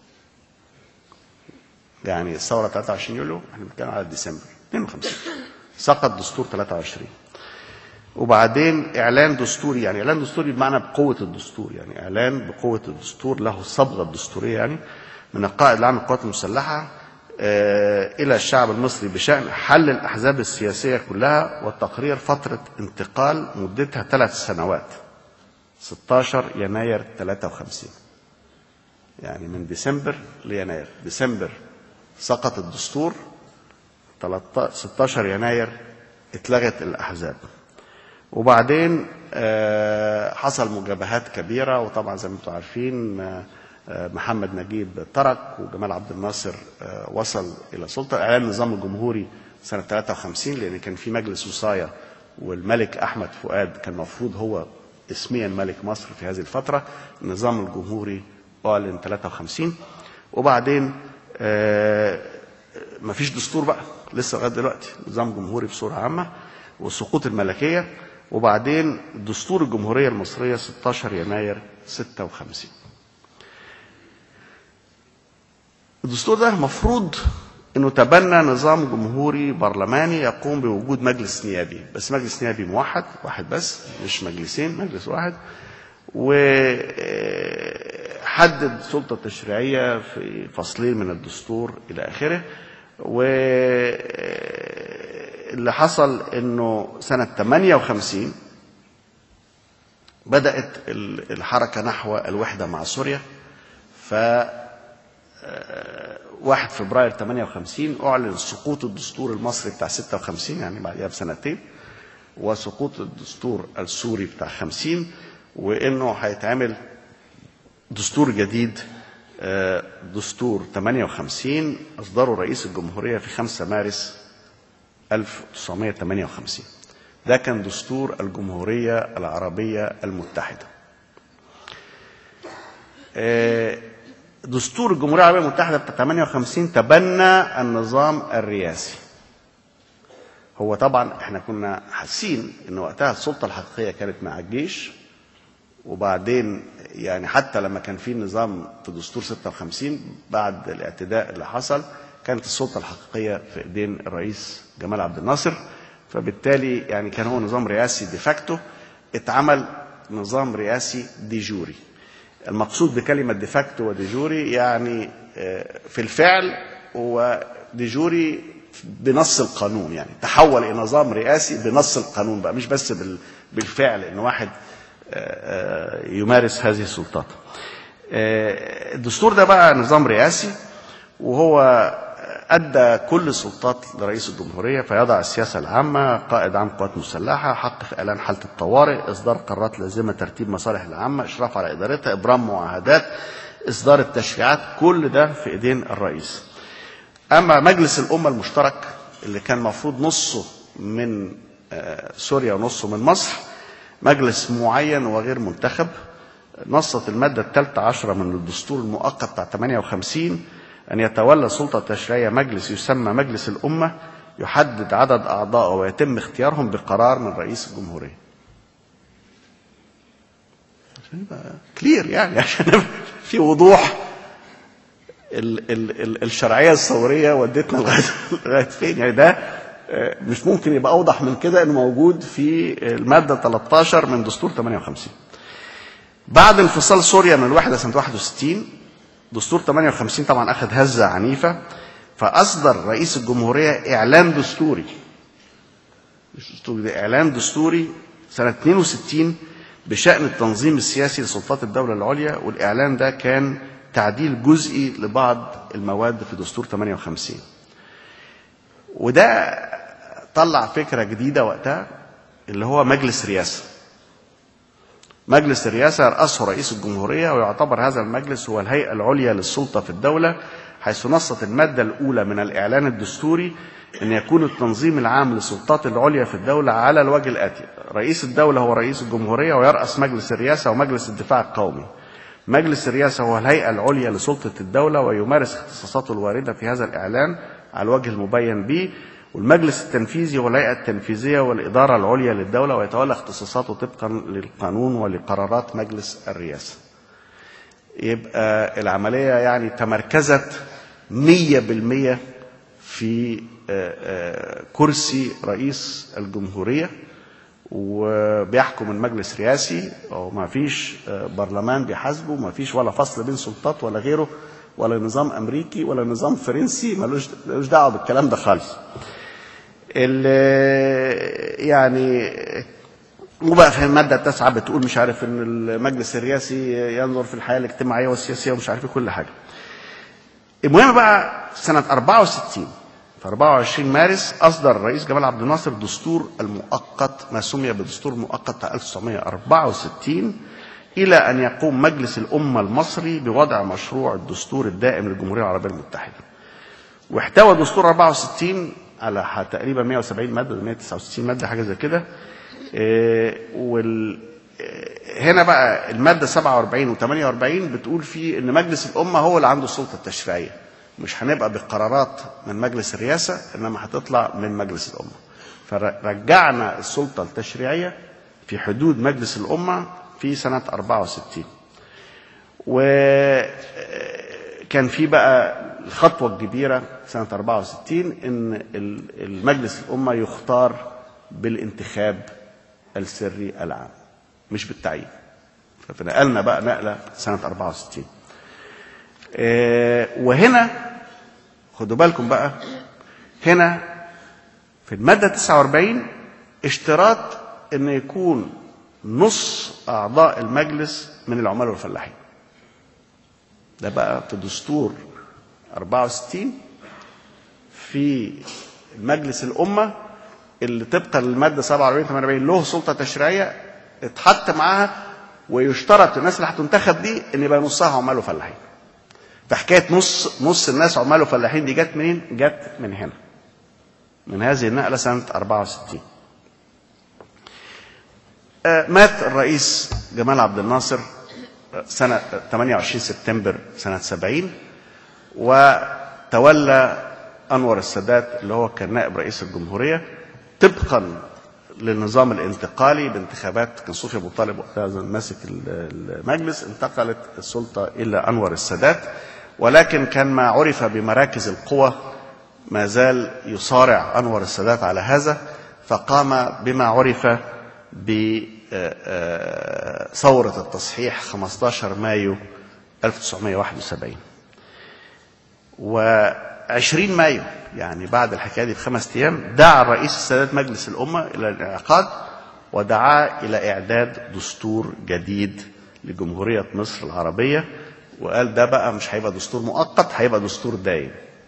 يعني الثورة 23 يوليو احنا بنتكلم على ديسمبر 52 سقط دستور 23 وبعدين اعلان دستوري يعني اعلان دستوري بمعنى بقوه الدستور يعني اعلان بقوه الدستور له الصبغه الدستوريه يعني من القائد العام للقوات المسلحه آه، الى الشعب المصري بشان حل الاحزاب السياسيه كلها وتقرير فتره انتقال مدتها ثلاث سنوات 16 يناير 53 يعني من ديسمبر ليناير ديسمبر سقط الدستور 13 16 يناير اتلغت الاحزاب وبعدين آه، حصل مجابهات كبيره وطبعا زي ما انتم عارفين آه، آه، محمد نجيب ترك وجمال عبد الناصر آه، وصل الى السلطه اعلان النظام الجمهوري سنه 53 لان كان في مجلس وصايه والملك احمد فؤاد كان المفروض هو اسميا ملك مصر في هذه الفتره النظام الجمهوري اعلن 53 وبعدين آه، مفيش دستور بقى لسه لغايه دلوقتي نظام جمهوري بصوره عامه وسقوط الملكيه وبعدين دستور الجمهوريه المصريه 16 يناير 56 الدستور ده مفروض انه تبنى نظام جمهوري برلماني يقوم بوجود مجلس نيابي بس مجلس نيابي موحد واحد بس مش مجلسين مجلس واحد وحدد سلطة تشريعية في فصلين من الدستور إلى آخره واللي حصل انه سنة 58 بدأت الحركة نحو الوحدة مع سوريا ف 1 فبراير 58 أعلن سقوط الدستور المصري بتاع 56 يعني بعدها بسنتين وسقوط الدستور السوري بتاع 50 وإنه هيتعمل دستور جديد آه، دستور 58 أصدره رئيس الجمهورية في 5 مارس 1958 ده كان دستور الجمهورية العربية المتحدة آه، دستور الجمهورية العربية المتحدة بتاع 58 تبنى النظام الرئاسي هو طبعا احنا كنا حاسين ان وقتها السلطة الحقيقية كانت مع الجيش وبعدين يعني حتى لما كان في نظام في دستور 56 بعد الاعتداء اللي حصل كانت السلطة الحقيقية في ايدين الرئيس جمال عبد الناصر فبالتالي يعني كان هو نظام رئاسي ديفاكتو اتعمل نظام رئاسي ديجوري المقصود بكلمة ديفاكتو وديجوري يعني آه، في الفعل هو ديجوري بنص القانون يعني تحول إلى نظام رئاسي بنص القانون بقى مش بس بال- بالفعل إن واحد آه، آه، يمارس هذه السلطات آه، الدستور ده بقى نظام رئاسي وهو أدى كل السلطات لرئيس الجمهورية فيضع السياسة العامة قائد عام قوات مسلحة حق في إعلان حالة الطوارئ إصدار قرارات لازمة ترتيب مصالح العامة إشراف على إدارتها إبرام معاهدات إصدار التشريعات كل ده في إيدين الرئيس أما مجلس الأمة المشترك اللي كان مفروض نصه من آه، سوريا ونصه من مصر مجلس معين وغير منتخب نصت المادة الثالثة عشرة من الدستور المؤقت بتاع 58 أن يتولى السلطة التشريعية مجلس يسمى مجلس الأمة يحدد عدد أعضائه ويتم اختيارهم بقرار من رئيس الجمهورية عشان يبقى كلير يعني عشان يبقى في وضوح ال ال ال الشرعية الثورية ودتنا لغاية لغاية فين يعني ده آه، مش ممكن يبقى أوضح من كده إنه موجود في المادة 13 من دستور 58 بعد انفصال سوريا من الوحدة سنة 61 دستور 58 طبعا أخذ هزة عنيفة فأصدر رئيس الجمهورية إعلان دستوري مش دستوري ده إعلان دستوري سنة 62 بشأن التنظيم السياسي لسلطات الدولة العليا والإعلان ده كان تعديل جزئي لبعض المواد في دستور 58 وده طلع فكرة جديدة وقتها اللي هو مجلس رئاسة مجلس الرئاسة يرأسه رئيس الجمهورية ويعتبر هذا المجلس هو الهيئة العليا للسلطة في الدولة حيث نصت المادة الأولى من الإعلان الدستوري أن يكون التنظيم العام للسلطات العليا في الدولة على الوجه الآتي رئيس الدولة هو رئيس الجمهورية ويرأس مجلس الرئاسة ومجلس الدفاع القومي مجلس الرئاسة هو الهيئة العليا لسلطة الدولة ويمارس اختصاصاته الواردة في هذا الإعلان على الوجه المبين به والمجلس التنفيذي هو الهيئة التنفيذية والإدارة العليا للدولة ويتولى اختصاصاته طبقا للقانون ولقرارات مجلس الرئاسة يبقى العملية يعني تمركزت مية بالمية في آه، آه، كرسي رئيس الجمهورية وبيحكم المجلس رئاسي وما فيش آه، برلمان بيحاسبه ما فيش ولا فصل بين سلطات ولا غيره ولا نظام امريكي ولا نظام فرنسي ملوش ملوش دعوه بالكلام ده خالص. ال- يعني وبقى في الماده التاسعه بتقول مش عارف ان المجلس الرئاسي ينظر في الحياه الاجتماعيه والسياسيه ومش عارف إيه كل حاجه. المهم بقى سنه 64 في 24 مارس اصدر الرئيس جمال عبد الناصر دستور المؤقت ما سمي بدستور المؤقت بتاع 1964 الى ان يقوم مجلس الامه المصري بوضع مشروع الدستور الدائم للجمهوريه العربيه المتحده. واحتوى دستور 64 على ح- تقريبا 170 ماده 169 ماده حاجه زي كده إيه، وال إيه، هنا بقى الماده 47 و48 بتقول فيه ان مجلس الامه هو اللي عنده السلطه التشريعيه مش هنبقى بقرارات من مجلس الرئاسه انما هتطلع من مجلس الامه فرجعنا السلطه التشريعيه في حدود مجلس الامه في سنه 64 وكان في بقى الخطوة الكبيرة سنة 64 إن ال- المجلس الأمة يختار بالانتخاب السري العام مش بالتعيين فنقلنا بقى نقلة سنة 64 آه، وهنا خدوا بالكم بقى هنا في المادة 49 اشتراط ان يكون نص اعضاء المجلس من العمال والفلاحين ده بقى في دستور 64 في مجلس الامه اللي طبقا للماده 47 48 له سلطه تشريعيه اتحط معاها ويشترط الناس اللي هتنتخب دي ان يبقى نصها عمال وفلاحين فحكايه نص نص الناس عمال وفلاحين دي جت منين؟ جت من هنا من هذه النقله سنه 64 آه، مات الرئيس جمال عبد الناصر سنة 28 سبتمبر سنة 70 وتولى أنور السادات اللي هو كان نائب رئيس الجمهورية طبقا للنظام الانتقالي بانتخابات كان صوفي أبو طالب وقتها ماسك المجلس انتقلت السلطة إلى أنور السادات ولكن كان ما عرف بمراكز القوى ما زال يصارع أنور السادات على هذا فقام بما عرف بثورة التصحيح 15 مايو 1971 و20 مايو يعني بعد الحكاية دي بخمس أيام دعا الرئيس السادات مجلس الأمة إلى الانعقاد ودعاه إلى إعداد دستور جديد لجمهورية مصر العربية وقال ده بقى مش هيبقى دستور مؤقت هيبقى دستور دايم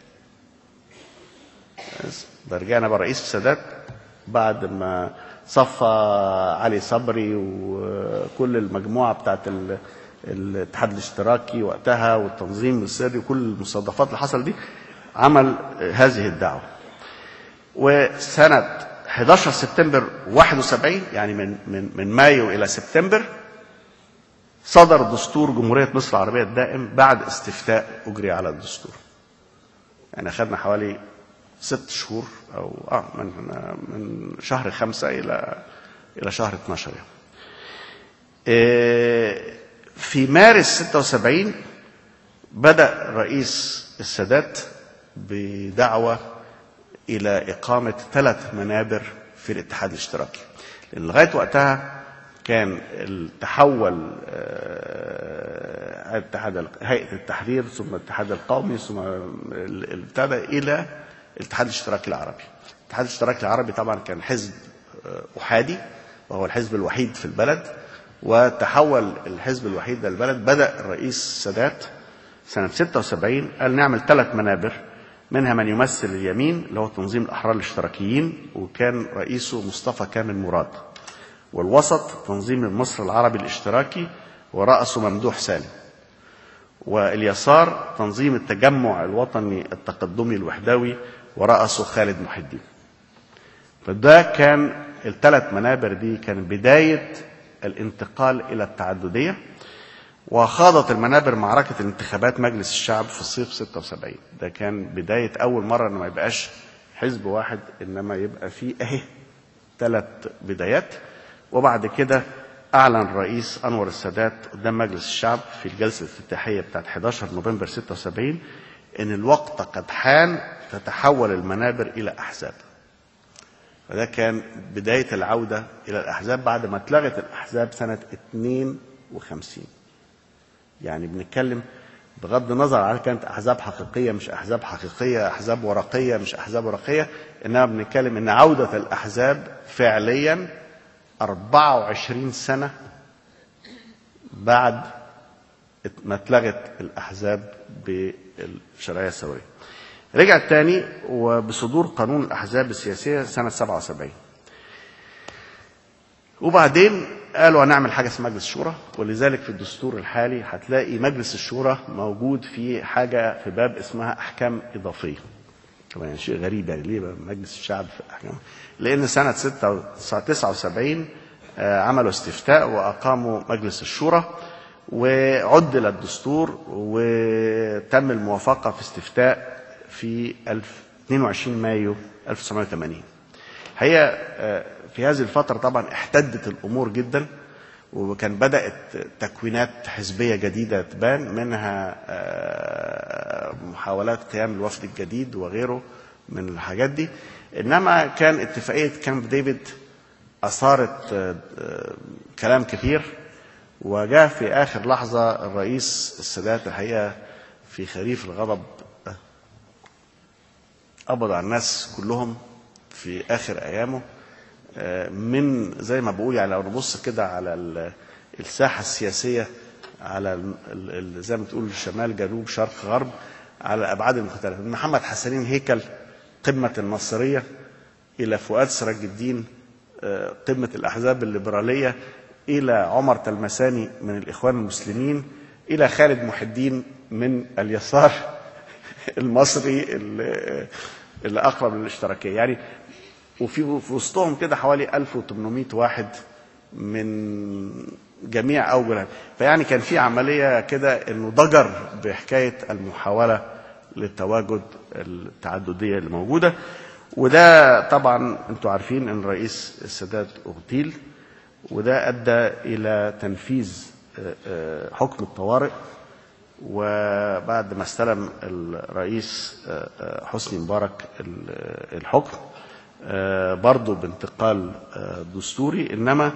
بس ده رجعنا بقى رئيس السادات بعد ما صفى علي صبري وكل المجموعه بتاعت ال- الاتحاد الاشتراكي وقتها والتنظيم السري وكل المستضعفات اللي حصل دي عمل هذه الدعوه. وسنه 11 سبتمبر 71 يعني من من من مايو الى سبتمبر صدر دستور جمهوريه مصر العربيه الدائم بعد استفتاء اجري على الدستور. يعني أخذنا حوالي ست شهور أو آه من من شهر خمسة إلى إلى شهر 12 يعني. في مارس 76 بدأ رئيس السادات بدعوة إلى إقامة ثلاث منابر في الاتحاد الاشتراكي لأن لغاية وقتها كان تحول اتحاد هيئة التحرير ثم الاتحاد القومي ثم ابتدى إلى الاتحاد الاشتراكي العربي الاتحاد الاشتراكي العربي طبعا كان حزب أحادي وهو الحزب الوحيد في البلد وتحول الحزب الوحيد للبلد بدأ الرئيس السادات سنة 76 قال نعمل ثلاث منابر منها من يمثل اليمين اللي هو تنظيم الأحرار الاشتراكيين وكان رئيسه مصطفى كامل مراد والوسط تنظيم مصر العربي الاشتراكي ورأسه ممدوح سالم واليسار تنظيم التجمع الوطني التقدمي الوحدوي ورأسه خالد محي الدين فده كان الثلاث منابر دي كان بداية الانتقال إلى التعددية وخاضت المنابر معركة انتخابات مجلس الشعب في الصيف 76 ده كان بداية أول مرة إن ما يبقاش حزب واحد إنما يبقى فيه أهي ثلاث بدايات وبعد كده أعلن الرئيس أنور السادات قدام مجلس الشعب في الجلسة الافتتاحية بتاعت 11 نوفمبر 76 إن الوقت قد حان تتحول المنابر إلى أحزاب فده كان بداية العودة إلى الأحزاب بعد ما اتلغت الأحزاب سنة 52 يعني بنتكلم بغض النظر على كانت أحزاب حقيقية مش أحزاب حقيقية أحزاب ورقية مش أحزاب ورقية إنما بنتكلم إن عودة الأحزاب فعليا 24 سنة بعد ما اتلغت الأحزاب بالشرعية الثورية رجع تاني وبصدور قانون الأحزاب السياسية سنة 77 وبعدين قالوا هنعمل حاجة اسمها مجلس الشورى ولذلك في الدستور الحالي هتلاقي مجلس الشورى موجود في حاجة في باب اسمها أحكام إضافية طبعا يعني شيء غريب يعني ليه بقى مجلس الشعب في أحكام لأن سنة 79 عملوا استفتاء وأقاموا مجلس الشورى وعدل الدستور وتم الموافقة في استفتاء في 22 مايو 1980 هي في هذه الفترة طبعا احتدت الأمور جدا وكان بدأت تكوينات حزبية جديدة تبان منها محاولات قيام الوفد الجديد وغيره من الحاجات دي إنما كان اتفاقية كامب ديفيد أثارت كلام كثير وجاء في آخر لحظة الرئيس السادات الحقيقة في خريف الغضب قبض على الناس كلهم في آخر أيامه من زي ما بقول يعني لو نبص كده على الساحة السياسية على زي ما تقول شمال جنوب شرق غرب على أبعاد مختلفة من محمد حسنين هيكل قمة النصرية إلى فؤاد سراج الدين قمة الأحزاب الليبرالية إلى عمر تلمساني من الإخوان المسلمين إلى خالد محي الدين من اليسار المصري اللي, اللي أقرب للاشتراكية يعني وفي في وسطهم كده حوالي 1800 واحد من جميع أوجه فيعني كان في عملية كده إنه ضجر بحكاية المحاولة للتواجد التعددية اللي موجودة وده طبعا انتوا عارفين ان رئيس السادات اغتيل وده ادى الى تنفيذ حكم الطوارئ وبعد ما استلم الرئيس حسني مبارك الحكم برضه بانتقال دستوري انما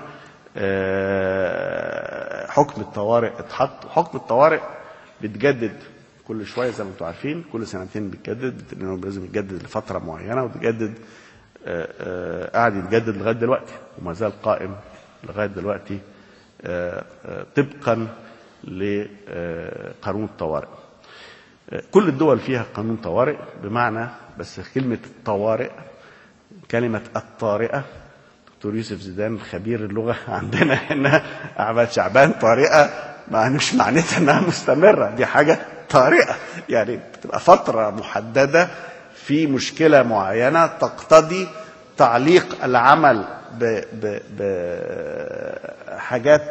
حكم الطوارئ اتحط حكم الطوارئ بيتجدد كل شويه زي ما انتم عارفين كل سنتين بيتجدد لانه لازم يتجدد لفتره معينه وبيتجدد قاعد يتجدد لغايه دلوقتي وما زال قائم لغايه دلوقتي طبقا لقانون الطوارئ كل الدول فيها قانون طوارئ بمعنى بس كلمة الطوارئ كلمة الطارئة دكتور يوسف زيدان خبير اللغة عندنا هنا أعمال شعبان طارئة ما مش معناتها انها مستمرة دي حاجة طارئة يعني بتبقى فترة محددة في مشكلة معينة تقتضي تعليق العمل بحاجات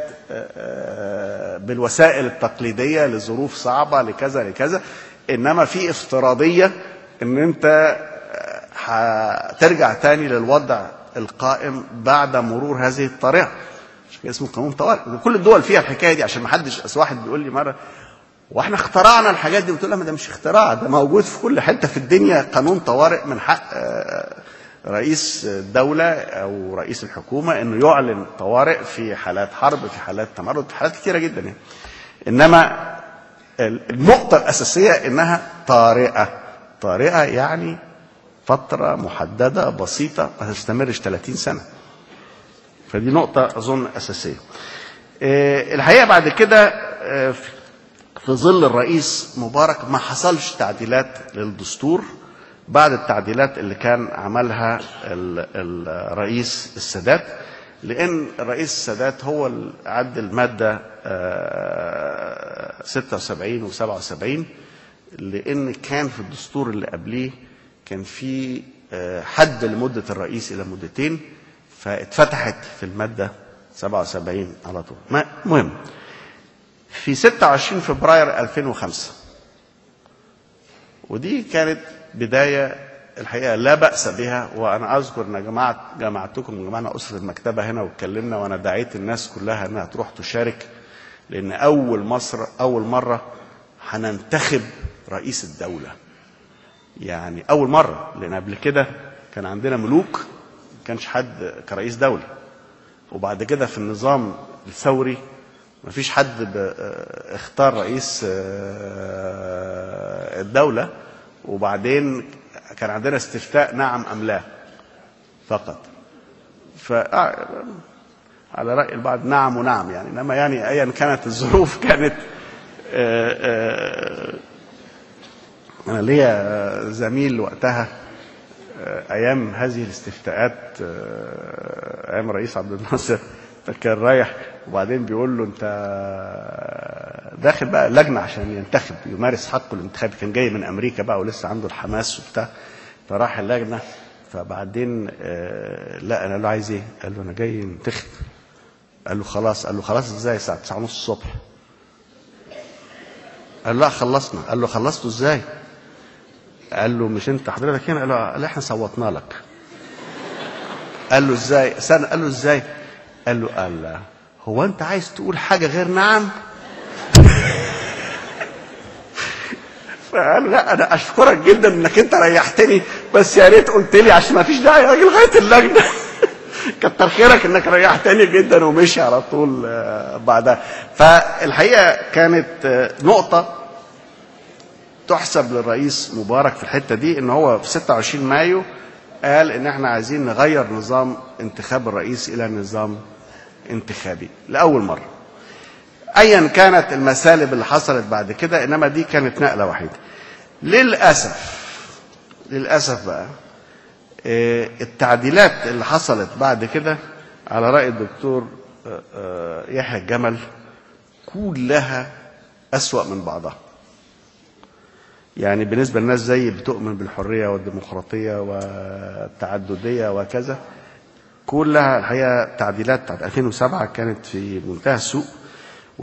بالوسائل التقليدية لظروف صعبة لكذا لكذا إنما في افتراضية ان انت هترجع تاني للوضع القائم بعد مرور هذه الطريقه عشان كده اسمه قانون طوارئ كل الدول فيها الحكايه دي عشان ما حدش اصل واحد بيقول لي مره واحنا اخترعنا الحاجات دي قلت له ما ده مش اختراع ده موجود في كل حته في الدنيا قانون طوارئ من حق آه، رئيس الدولة أو رئيس الحكومة إنه يعلن طوارئ في حالات حرب في حالات تمرد في حالات كتيرة جدا يعني. إنما النقطة الأساسية إنها طارئة طارئة يعني فترة محددة بسيطة ما تستمرش 30 سنة فدي نقطة أظن أساسية آه، الحقيقة بعد كده آه، في ظل الرئيس مبارك ما حصلش تعديلات للدستور بعد التعديلات اللي كان عملها ال- الرئيس السادات لأن الرئيس السادات هو اللي عدل مادة آه، 76 و 77 لأن كان في الدستور اللي قبليه كان في آه، حد لمدة الرئيس إلى مدتين فاتفتحت في المادة 77 على طول ما- مهم في 26 فبراير 2005 ودي كانت بداية الحقيقة لا بأس بها وأنا أذكر أن جماعة جماعتكم جماعنا أسرة المكتبة هنا واتكلمنا وأنا دعيت الناس كلها أنها تروح تشارك لأن أول مصر أول مرة هننتخب رئيس الدولة يعني أول مرة لأن قبل كده كان عندنا ملوك ما كانش حد كرئيس دولة وبعد كده في النظام الثوري ما فيش حد ب- اختار رئيس آه، الدولة وبعدين كان عندنا استفتاء نعم أم لا فقط ف على رأي البعض نعم ونعم يعني إنما يعني أيا كانت الظروف كانت آه، آه، أنا ليا زميل وقتها آه، ايام هذه الاستفتاءات آه، ايام الرئيس عبد الناصر فكان رايح وبعدين بيقول له انت داخل بقى لجنه عشان ينتخب يمارس حقه الانتخابي كان جاي من امريكا بقى ولسه عنده الحماس وبتاع فراح اللجنه فبعدين آه، لا انا قال له عايز ايه؟ قال له انا جاي انتخب قال له خلاص قال له خلاص ازاي الساعه 9:30 الصبح قال له لا خلصنا قال له خلصته ازاي؟ قال له مش انت حضرتك هنا قال له قال احنا صوتنا لك قال له ازاي سنة قال له ازاي قال له قال لا. هو انت عايز تقول حاجه غير نعم فقال لا انا اشكرك جدا انك انت ريحتني بس يا ريت قلت لي عشان ما فيش داعي اجي لغايه اللجنه كتر خيرك انك ريحتني جدا ومشي على طول آه، بعدها فالحقيقه كانت آه، نقطه تحسب للرئيس مبارك في الحته دي ان هو في 26 مايو قال ان احنا عايزين نغير نظام انتخاب الرئيس الى نظام انتخابي لاول مره. ايا كانت المسالب اللي حصلت بعد كده انما دي كانت نقله وحيده. للاسف للاسف بقى آه، التعديلات اللي حصلت بعد كده على راي الدكتور آه، آه، يحيى الجمل كلها اسوا من بعضها. يعني بالنسبة للناس زي بتؤمن بالحرية والديمقراطية والتعددية وكذا كلها الحقيقة تعديلات بتاعت 2007 كانت في منتهى السوء و2006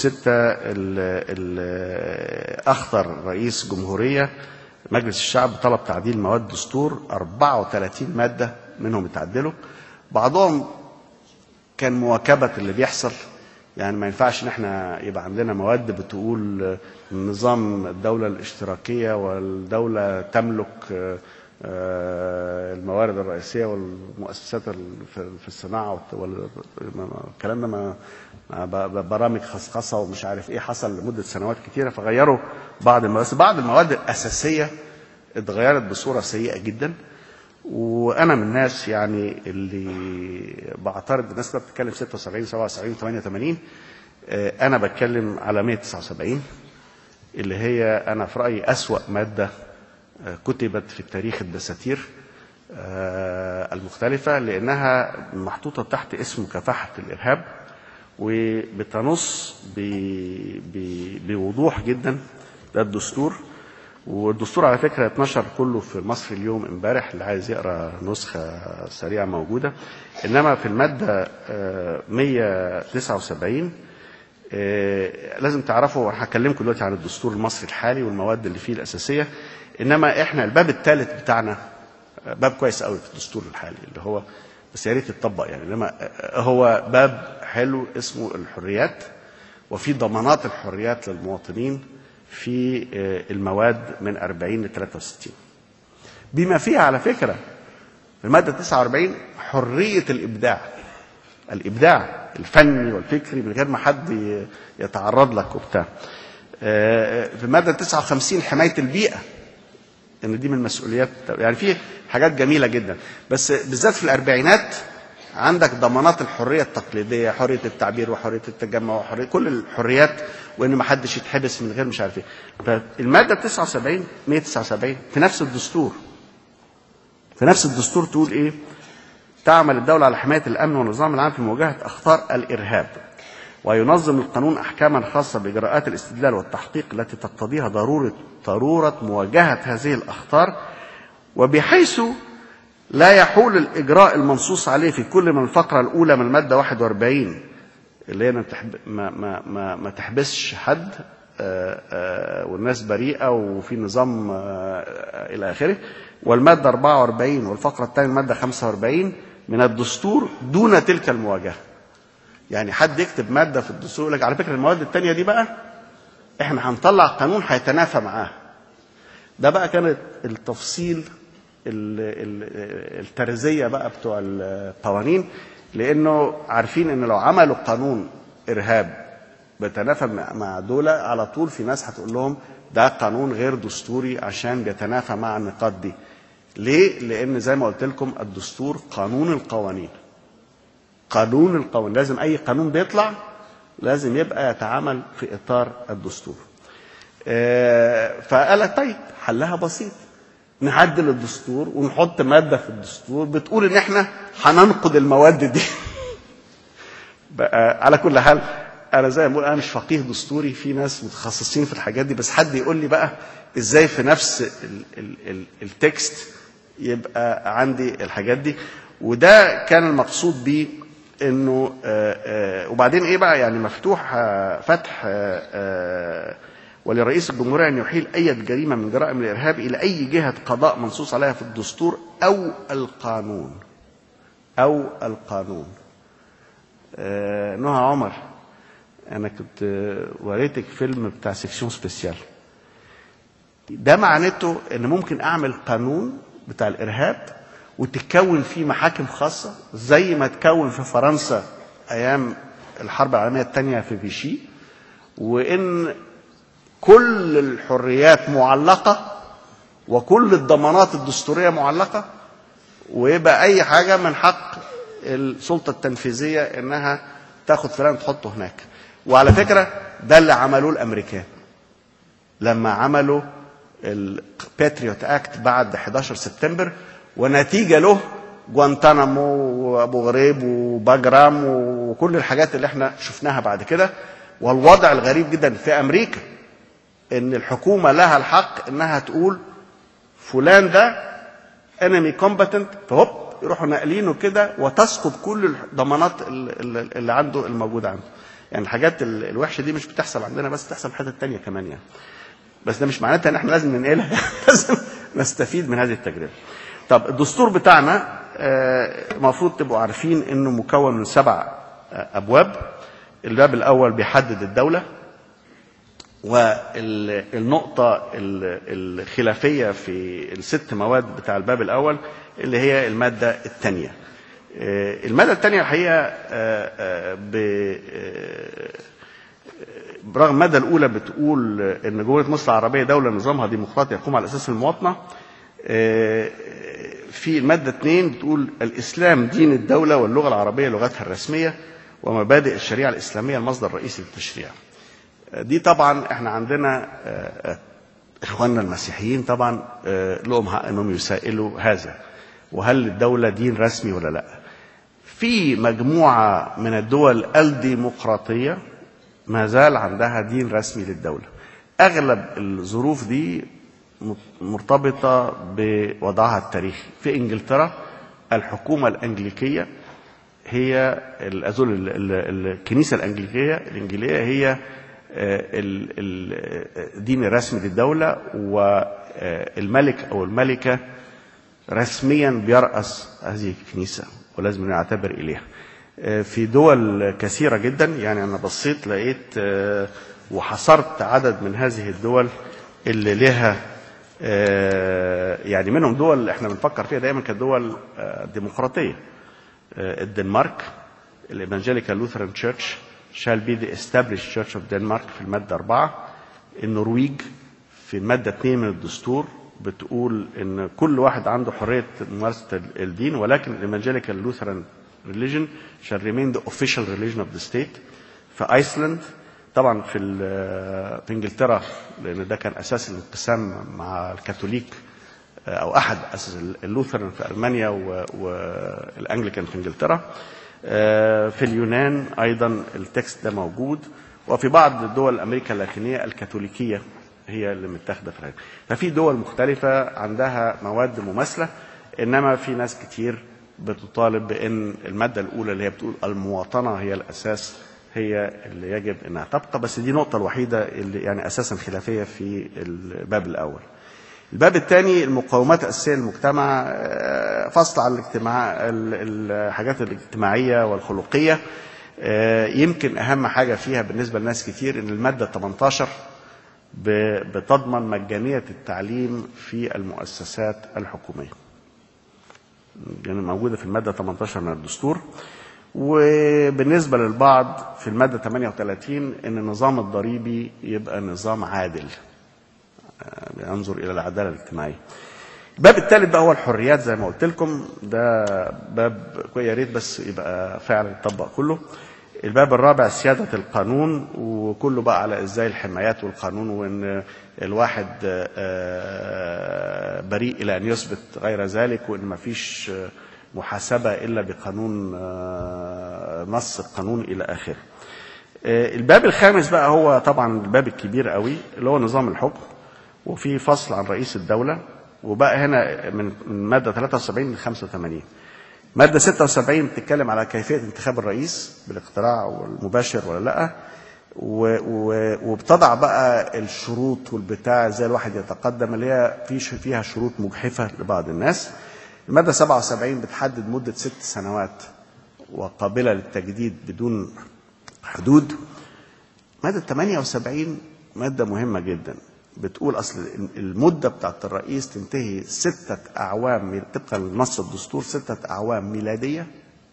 أخطر رئيس جمهورية مجلس الشعب طلب تعديل مواد دستور 34 مادة منهم اتعدلوا بعضهم كان مواكبة اللي بيحصل يعني ما ينفعش ان احنا يبقى عندنا مواد بتقول نظام الدولة الاشتراكية والدولة تملك آه، آه، الموارد الرئيسية والمؤسسات ال- في في الصناعة وال- والكلام ده ما ما ب- برامج خصخصة ومش عارف ايه حصل لمدة سنوات كتيرة فغيروا بعض المواد بس بعض المواد الأساسية اتغيرت بصورة سيئة جدا وانا من الناس يعني اللي بعترض الناس كلها بتتكلم 76 77 88 آه، انا بتكلم على 179 اللي هي انا في رايي اسوا ماده آه، كتبت في التاريخ الدساتير آه، المختلفه لانها محطوطه تحت اسم مكافحه الارهاب وبتنص ب- ب- بوضوح جدا ده الدستور والدستور على فكره اتنشر كله في مصر اليوم امبارح اللي عايز يقرا نسخه سريعه موجوده انما في الماده آه، 179 آه، لازم تعرفوا انا هكلمكم دلوقتي عن الدستور المصري الحالي والمواد اللي فيه الاساسيه انما احنا الباب الثالث بتاعنا آه، باب كويس قوي في الدستور الحالي اللي هو بس يا ريت يتطبق يعني انما آه، هو باب حلو اسمه الحريات وفي ضمانات الحريات للمواطنين في آه، المواد من 40 ل 63 بما فيها على فكره في الماده 49 حريه الابداع الابداع الفني والفكري من غير ما حد ي- يتعرض لك وبتاع آه، في الماده 59 حمايه البيئه ان دي من مسؤوليات يعني في حاجات جميله جدا بس بالذات في الاربعينات عندك ضمانات الحريه التقليديه حريه التعبير وحريه التجمع وحريه كل الحريات وان ما حدش يتحبس من غير مش عارف ايه فالماده 79 179 في نفس الدستور في نفس الدستور تقول ايه تعمل الدولة على حماية الأمن والنظام العام في مواجهة أخطار الإرهاب وينظم القانون أحكاما خاصة بإجراءات الاستدلال والتحقيق التي تقتضيها ضرورة ضرورة مواجهة هذه الأخطار وبحيث لا يحول الإجراء المنصوص عليه في كل من الفقرة الأولى من المادة 41 اللي هي ما تحب- ما ما ما, ما تحبسش حد آه، آه، والناس بريئة وفي نظام آه، آه، إلى آخره والمادة 44 والفقرة الثانية المادة 45 من الدستور دون تلك المواجهة يعني حد يكتب مادة في الدستور يقول لك على فكرة المواد الثانية دي بقى احنا هنطلع قانون هيتنافى معاها ده بقى كانت التفصيل ال- ال- الترزية بقى بتوع القوانين لأنه عارفين إن لو عملوا قانون إرهاب بيتنافى مع- مع دولة على طول في ناس هتقول لهم ده قانون غير دستوري عشان بيتنافى مع النقاط دي ليه؟ لأن زي ما قلت لكم الدستور قانون القوانين قانون القوانين لازم أي قانون بيطلع لازم يبقى يتعامل في إطار الدستور آه، فقال لك طيب حلها بسيط نعدل الدستور ونحط مادة في الدستور بتقول إن إحنا هننقض المواد دي بقى على كل حال انا زي ما بقول انا مش فقيه دستوري في ناس متخصصين في الحاجات دي بس حد يقول لي بقى ازاي في نفس ال ال ال التكست يبقى عندي الحاجات دي وده كان المقصود بيه انه آه، آه، وبعدين ايه بقى يعني مفتوح آه، فتح آه، آه، ولرئيس الجمهوريه ان يحيل اي جريمه من جرائم الارهاب الى اي جهه قضاء منصوص عليها في الدستور او القانون او القانون آه، نهى عمر انا كنت آه، وريتك فيلم بتاع سيكسيون سبيسيال ده معناته ان ممكن اعمل قانون بتاع الارهاب وتتكون فيه محاكم خاصه زي ما تكون في فرنسا ايام الحرب العالميه الثانيه في فيشي وان كل الحريات معلقه وكل الضمانات الدستوريه معلقه ويبقى اي حاجه من حق السلطه التنفيذيه انها تاخد فلان تحطه هناك وعلى فكره ده اللي عملوه الامريكان لما عملوا الباتريوت اكت بعد 11 سبتمبر ونتيجه له جوانتانامو وابو غريب وباجرام وكل الحاجات اللي احنا شفناها بعد كده والوضع الغريب جدا في امريكا ان الحكومه لها الحق انها تقول فلان ده انمي كومباتنت فهوب يروحوا ناقلينه كده وتسقط كل الضمانات ال- ال- اللي عنده الموجوده عنده يعني الحاجات ال- الوحشه دي مش بتحصل عندنا بس بتحصل في حتت تانية كمان يعني بس ده مش معناتها ان احنا لازم ننقلها لازم نستفيد من هذه التجربه طب الدستور بتاعنا آه، المفروض تبقوا عارفين انه مكون من سبع آه، ابواب الباب الاول بيحدد الدوله والنقطة الخلافية في الست مواد بتاع الباب الأول اللي هي المادة الثانية المادة الثانية الحقيقة آه، آه، ب- آه، برغم المادة الأولى بتقول إن جمهورية مصر العربية دولة نظامها ديمقراطي يقوم على أساس المواطنة آه، في المادة اثنين بتقول الإسلام دين الدولة واللغة العربية لغتها الرسمية ومبادئ الشريعة الإسلامية المصدر الرئيسي للتشريع دي طبعا احنا عندنا آه، آه، اخواننا المسيحيين طبعا آه، لهم حق انهم يسائلوا هذا وهل الدوله دين رسمي ولا لا في مجموعه من الدول الديمقراطيه ما زال عندها دين رسمي للدوله اغلب الظروف دي مرتبطه بوضعها التاريخي في انجلترا الحكومه الانجليكيه هي الأزول ال- ال- الكنيسة الأنجليكية الإنجيلية هي آه، ال- ال- الدين الرسمي للدولة والملك أو الملكة رسميا بيرأس هذه الكنيسة ولازم نعتبر إليها آه، في دول كثيرة جدا يعني أنا بصيت لقيت آه، وحصرت عدد من هذه الدول اللي لها آه، يعني منهم دول احنا بنفكر فيها دايما كدول آه، ديمقراطية آه، الدنمارك الإيفانجيليكال لوثران تشيرش shall be the established church of Denmark في المادة أربعة النرويج في المادة اثنين من الدستور بتقول ان كل واحد عنده حريه ممارسه الدين ولكن الايفانجيليكال لوثران ريليجن shall remain the official religion of the state في ايسلند طبعا في ال- في انجلترا لان ده كان اساس الانقسام مع الكاثوليك او احد اساس اللوثران في المانيا و- والانجليكان في انجلترا آه، في اليونان ايضا التكست ده موجود وفي بعض دول امريكا اللاتينيه الكاثوليكيه هي اللي متاخده في العلم ففي دول مختلفه عندها مواد مماثله انما في ناس كتير بتطالب بان الماده الاولى اللي هي بتقول المواطنه هي الاساس هي اللي يجب انها تبقى بس دي النقطه الوحيده اللي يعني اساسا خلافيه في الباب الاول الباب الثاني المقومات الأساسية للمجتمع آه، فصل عن الاجتماع ال- الحاجات الاجتماعية والخلقية آه، يمكن أهم حاجة فيها بالنسبة لناس كتير إن المادة 18 ب- بتضمن مجانية التعليم في المؤسسات الحكومية يعني موجودة في المادة 18 من الدستور وبالنسبة للبعض في المادة 38 إن النظام الضريبي يبقى نظام عادل بينظر الى العداله الاجتماعيه. الباب الثالث بقى هو الحريات زي ما قلت لكم ده باب يا ريت بس يبقى فعلا يطبق كله. الباب الرابع سياده القانون وكله بقى على ازاي الحمايات والقانون وان الواحد آه، بريء الى ان يثبت غير ذلك وان ما فيش محاسبه الا بقانون آه، نص القانون الى اخره. آه، الباب الخامس بقى هو طبعا الباب الكبير قوي اللي هو نظام الحكم وفي فصل عن رئيس الدولة وبقى هنا من من مادة 73 ل 85 مادة 76 بتتكلم على كيفية انتخاب الرئيس بالاقتراع والمباشر ولا لا و- و- وبتضع بقى الشروط والبتاع ازاي الواحد يتقدم اللي هي في ش- فيها شروط مجحفة لبعض الناس المادة 77 بتحدد مدة ست سنوات وقابلة للتجديد بدون حدود مادة 78 مادة مهمة جدا بتقول أصل المدة بتاعت الرئيس تنتهي ستة أعوام طبقا لنص الدستور ستة أعوام ميلادية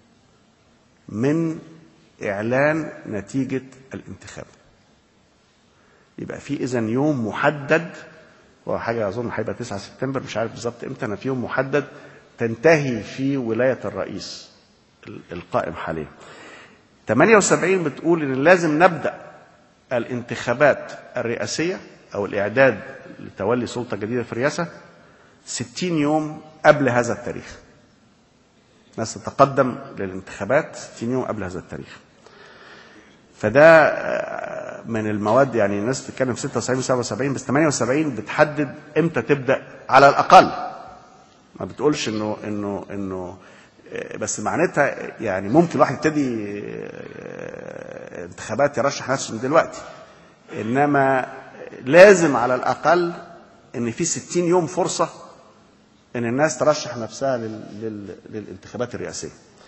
من إعلان نتيجة الانتخاب يبقى في إذا يوم محدد هو حاجة أظن هيبقى 9 سبتمبر مش عارف بالظبط إمتى أنا في يوم محدد تنتهي في ولاية الرئيس القائم حاليا 78 بتقول ان لازم نبدا الانتخابات الرئاسيه او الاعداد لتولي سلطه جديده في الرئاسه 60 يوم قبل هذا التاريخ. الناس تتقدم للانتخابات 60 يوم قبل هذا التاريخ. فده آه، من المواد يعني الناس بتتكلم 76 77 بس 78 بتحدد امتى تبدا على الاقل ما بتقولش انه انه انه آه، بس معناتها يعني ممكن الواحد يبتدي آه، انتخابات يرشح نفسه من دلوقتي انما لازم على الاقل ان في 60 يوم فرصه ان الناس ترشح نفسها لل... لل... للانتخابات الرئاسيه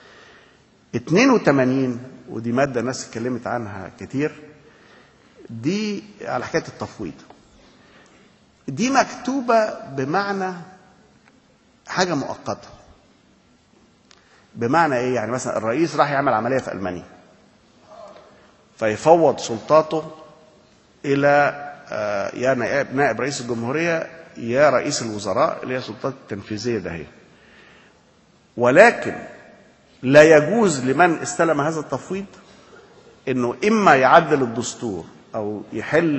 82 ودي ماده الناس اتكلمت عنها كتير دي على حكايه التفويض دي مكتوبه بمعنى حاجه مؤقته بمعنى ايه يعني مثلا الرئيس راح يعمل عمليه في المانيا فيفوض سلطاته الى آه، يا نائب نائب رئيس الجمهوريه يا رئيس الوزراء اللي هي السلطات التنفيذيه ده هي ولكن لا يجوز لمن استلم هذا التفويض انه اما يعدل الدستور او يحل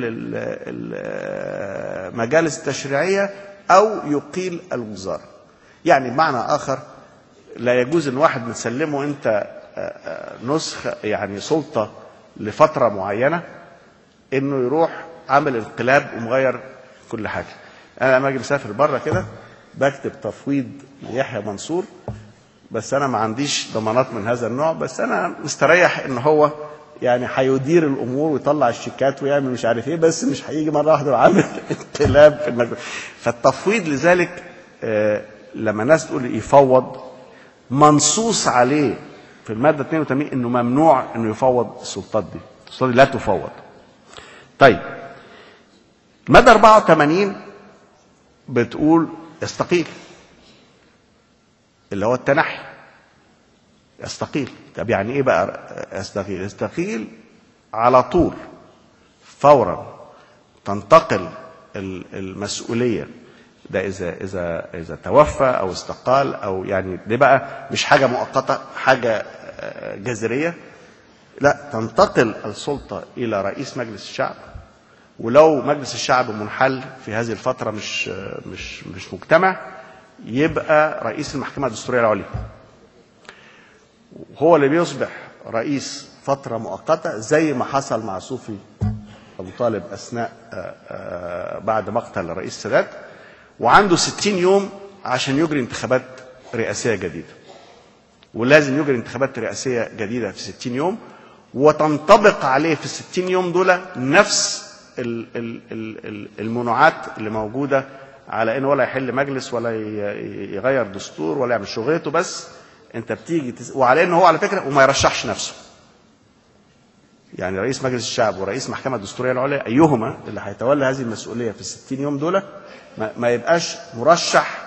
ال- المجالس التشريعيه او يقيل الوزاره يعني بمعنى اخر لا يجوز ان واحد نسلمه انت آه، آه، نسخه يعني سلطه لفتره معينه انه يروح عامل انقلاب ومغير كل حاجه انا لما اجي مسافر بره كده بكتب تفويض ليحيى منصور بس انا ما عنديش ضمانات من هذا النوع بس انا مستريح ان هو يعني هيدير الامور ويطلع الشيكات ويعمل مش عارف ايه بس مش هيجي مره واحده وعامل انقلاب في المجلس فالتفويض لذلك آه، لما الناس تقول يفوض منصوص عليه في الماده 82 انه ممنوع انه يفوض السلطات دي السلطات دي لا تفوض طيب الماده 84 بتقول يستقيل اللي هو التنحي يستقيل طب يعني ايه بقى يستقيل يستقيل على طول فورا تنتقل ال- المسؤوليه ده اذا اذا اذا توفى او استقال او يعني دي بقى مش حاجه مؤقته حاجه آه، جذريه لا تنتقل السلطه الى رئيس مجلس الشعب ولو مجلس الشعب منحل في هذه الفتره مش آه، مش مش مجتمع يبقى رئيس المحكمه الدستوريه العليا هو اللي بيصبح رئيس فترة مؤقتة زي ما حصل مع صوفي أبو طالب أثناء آه، آه، بعد مقتل الرئيس السادات وعنده 60 يوم عشان يجري انتخابات رئاسية جديدة ولازم يجري انتخابات رئاسية جديدة في 60 يوم وتنطبق عليه في ال 60 يوم دول نفس ال- ال- ال- ال- المنوعات اللي موجودة على انه ولا يحل مجلس ولا ي- يغير دستور ولا يعمل شغلته بس انت بتيجي تس... وعلى انه هو على فكره وما يرشحش نفسه يعني رئيس مجلس الشعب ورئيس المحكمه الدستوريه العليا ايهما اللي هيتولى هذه المسؤوليه في ال 60 يوم دول ما, ما يبقاش مرشح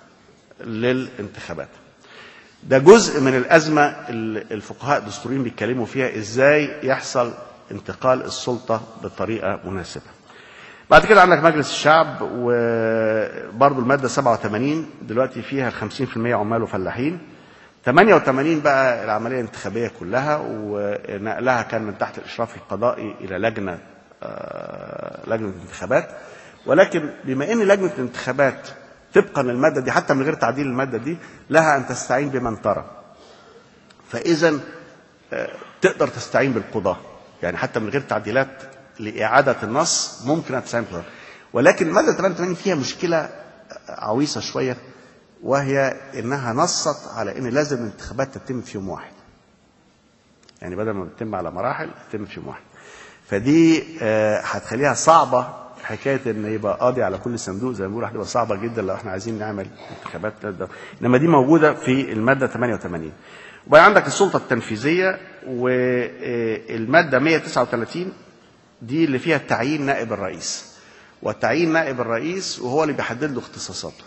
للانتخابات ده جزء من الازمه اللي الفقهاء الدستوريين بيتكلموا فيها ازاي يحصل انتقال السلطه بطريقه مناسبه بعد كده عندك مجلس الشعب وبرضه الماده 87 دلوقتي فيها 50% عمال وفلاحين 88 بقى العمليه الانتخابيه كلها ونقلها كان من تحت الاشراف القضائي الى لجنه آه، لجنه الانتخابات ولكن بما ان لجنه الانتخابات طبقا للماده دي حتى من غير تعديل الماده دي لها ان تستعين بمن ترى فاذا آه، تقدر تستعين بالقضاه يعني حتى من غير تعديلات لاعاده النص ممكن ان تستعين بالقضاه ولكن الماده 88 فيها مشكله عويصه شويه وهي انها نصت على ان لازم الانتخابات تتم في يوم واحد يعني بدل ما بتتم على مراحل تتم في يوم واحد فدي آه، هتخليها صعبه حكايه ان يبقى قاضي على كل صندوق زي ما بيقولوا هتبقى صعبه جدا لو احنا عايزين نعمل انتخابات تقدر. انما دي موجوده في الماده 88 وبقى عندك السلطه التنفيذيه والماده 139 دي اللي فيها تعيين نائب الرئيس والتعيين نائب الرئيس وهو اللي بيحدد له اختصاصاته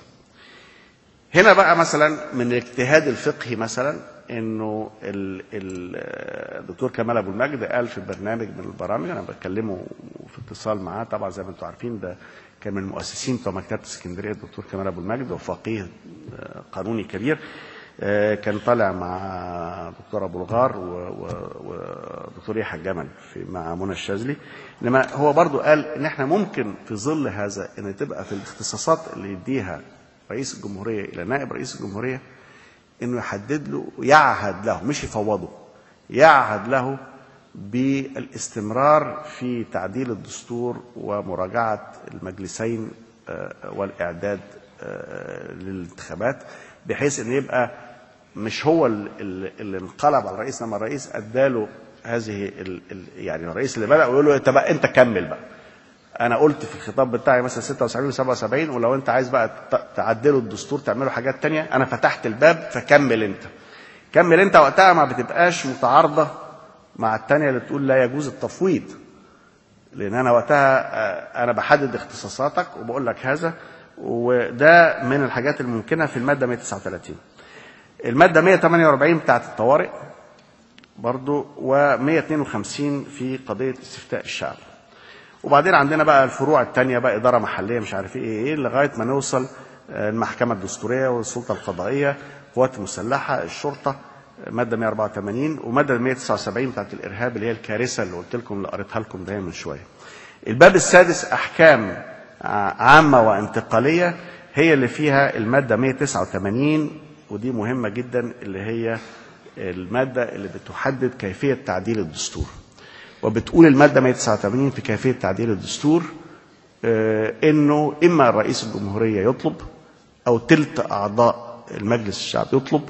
هنا بقى مثلا من الاجتهاد الفقهي مثلا انه ال- ال- الدكتور كمال ابو المجد قال في برنامج من البرامج انا بكلمه في اتصال معاه طبعا زي ما انتم عارفين ده كان من المؤسسين بتوع مكتبه اسكندريه الدكتور كمال ابو المجد وفقيه آه، قانوني كبير آه، كان طالع مع دكتور ابو الغار و- و- ودكتور يحيى الجمل في مع منى الشاذلي انما هو برضو قال ان احنا ممكن في ظل هذا ان تبقى في الاختصاصات اللي يديها رئيس الجمهوريه الى نائب رئيس الجمهوريه انه يحدد له يعهد له مش يفوضه يعهد له بالاستمرار في تعديل الدستور ومراجعه المجلسين آه، والاعداد آه، للانتخابات بحيث ان يبقى مش هو ال- ال- اللي انقلب على الرئيس لما الرئيس اداله هذه ال ال يعني الرئيس اللي بدا ويقول له انت بقى انت كمل بقى انا قلت في الخطاب بتاعي مثلا 76 و77 ولو انت عايز بقى ت- تعدلوا الدستور تعملوا حاجات تانية انا فتحت الباب فكمل انت كمل انت وقتها ما بتبقاش متعارضه مع التانية اللي تقول لا يجوز التفويض لان انا وقتها آه، انا بحدد اختصاصاتك وبقول لك هذا وده من الحاجات الممكنه في الماده 139 الماده 148 بتاعت الطوارئ برضو و152 في قضيه استفتاء الشعب وبعدين عندنا بقى الفروع التانية بقى إدارة محلية مش عارف إيه إيه لغاية ما نوصل آه، المحكمة الدستورية والسلطة القضائية القوات المسلحة الشرطة آه، مادة 184 ومادة 179 بتاعت الإرهاب اللي هي الكارثة اللي قلت لكم اللي قريتها لكم ده من شوية. الباب السادس أحكام ع- عامة وانتقالية هي اللي فيها المادة 189 ودي مهمة جدا اللي هي المادة اللي بتحدد كيفية تعديل الدستور. وبتقول المادة 189 في كيفية تعديل الدستور آه، انه اما رئيس الجمهورية يطلب او تلت اعضاء المجلس الشعب يطلب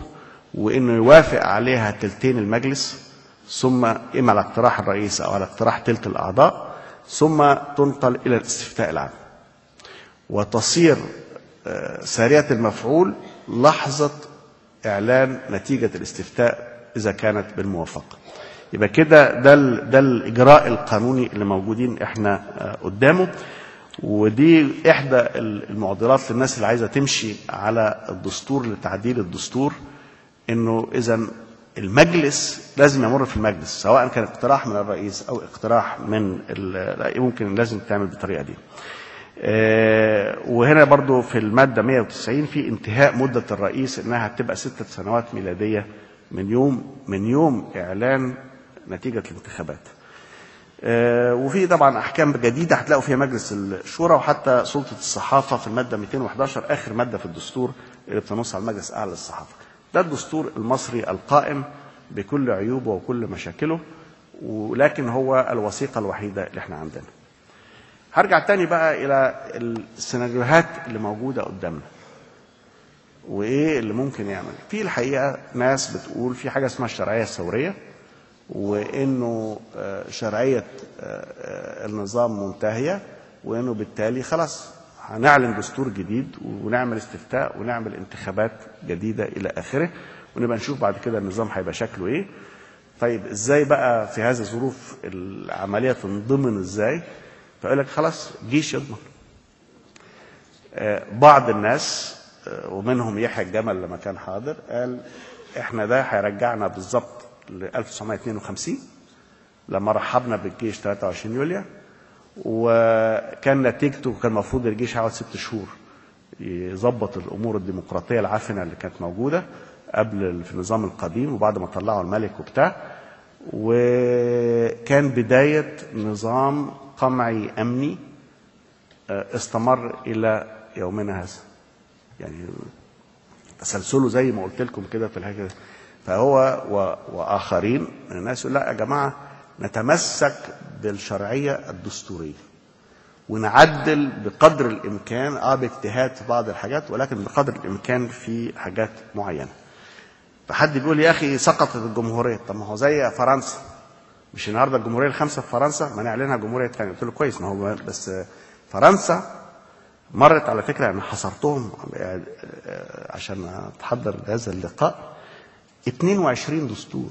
وانه يوافق عليها تلتين المجلس ثم اما على اقتراح الرئيس او على اقتراح تلت الاعضاء ثم تنقل الى الاستفتاء العام وتصير آه، سارية المفعول لحظة إعلان نتيجة الاستفتاء إذا كانت بالموافقة يبقى كده ده ال- ده الإجراء القانوني اللي موجودين إحنا آه، قدامه ودي إحدى ال- المعضلات للناس اللي عايزة تمشي على الدستور لتعديل الدستور إنه إذا المجلس لازم يمر في المجلس سواء كان اقتراح من الرئيس أو اقتراح من ال- لا، ممكن لازم تعمل بالطريقة دي. آه، وهنا برضو في المادة 190 في انتهاء مدة الرئيس انها تبقى ستة سنوات ميلادية من يوم من يوم اعلان نتيجة الانتخابات. آه، وفي طبعا احكام جديدة هتلاقوا فيها مجلس الشورى وحتى سلطة الصحافة في المادة 211 اخر مادة في الدستور اللي بتنص على المجلس الاعلى للصحافة. ده الدستور المصري القائم بكل عيوبه وكل مشاكله ولكن هو الوثيقة الوحيدة اللي احنا عندنا. هرجع تاني بقى الى السيناريوهات اللي موجوده قدامنا وايه اللي ممكن يعمل في الحقيقه ناس بتقول في حاجه اسمها الشرعيه الثوريه وانه آه، شرعيه آه، آه، النظام منتهيه وانه بالتالي خلاص هنعلن دستور جديد ونعمل استفتاء ونعمل انتخابات جديده الى اخره ونبقى نشوف بعد كده النظام هيبقى شكله ايه طيب ازاي بقى في هذه الظروف العمليه تنضمن ازاي فيقول لك خلاص جيش يضمن آه، بعض الناس آه، ومنهم يحيى الجمل لما كان حاضر قال احنا ده هيرجعنا بالظبط ل 1952 لما رحبنا بالجيش 23 يوليو وكان نتيجته كان المفروض الجيش هيقعد ست شهور يظبط الامور الديمقراطيه العفنه اللي كانت موجوده قبل في النظام القديم وبعد ما طلعوا الملك وبتاع وكان بدايه نظام قمعي امني آه، استمر الى يومنا هذا يعني تسلسله زي ما قلت لكم كده في الحاجه فهو و... واخرين من الناس يقول لا يا جماعه نتمسك بالشرعيه الدستوريه ونعدل بقدر الامكان اه باجتهاد في بعض الحاجات ولكن بقدر الامكان في حاجات معينه فحد بيقول يا اخي سقطت الجمهوريه طب ما هو زي فرنسا مش النهارده الجمهوريه الخامسه في فرنسا ما نعلنها جمهوريه ثانيه قلت له كويس ما هو بس فرنسا مرت على فكره انا حصرتهم عشان اتحضر لهذا اللقاء 22 دستور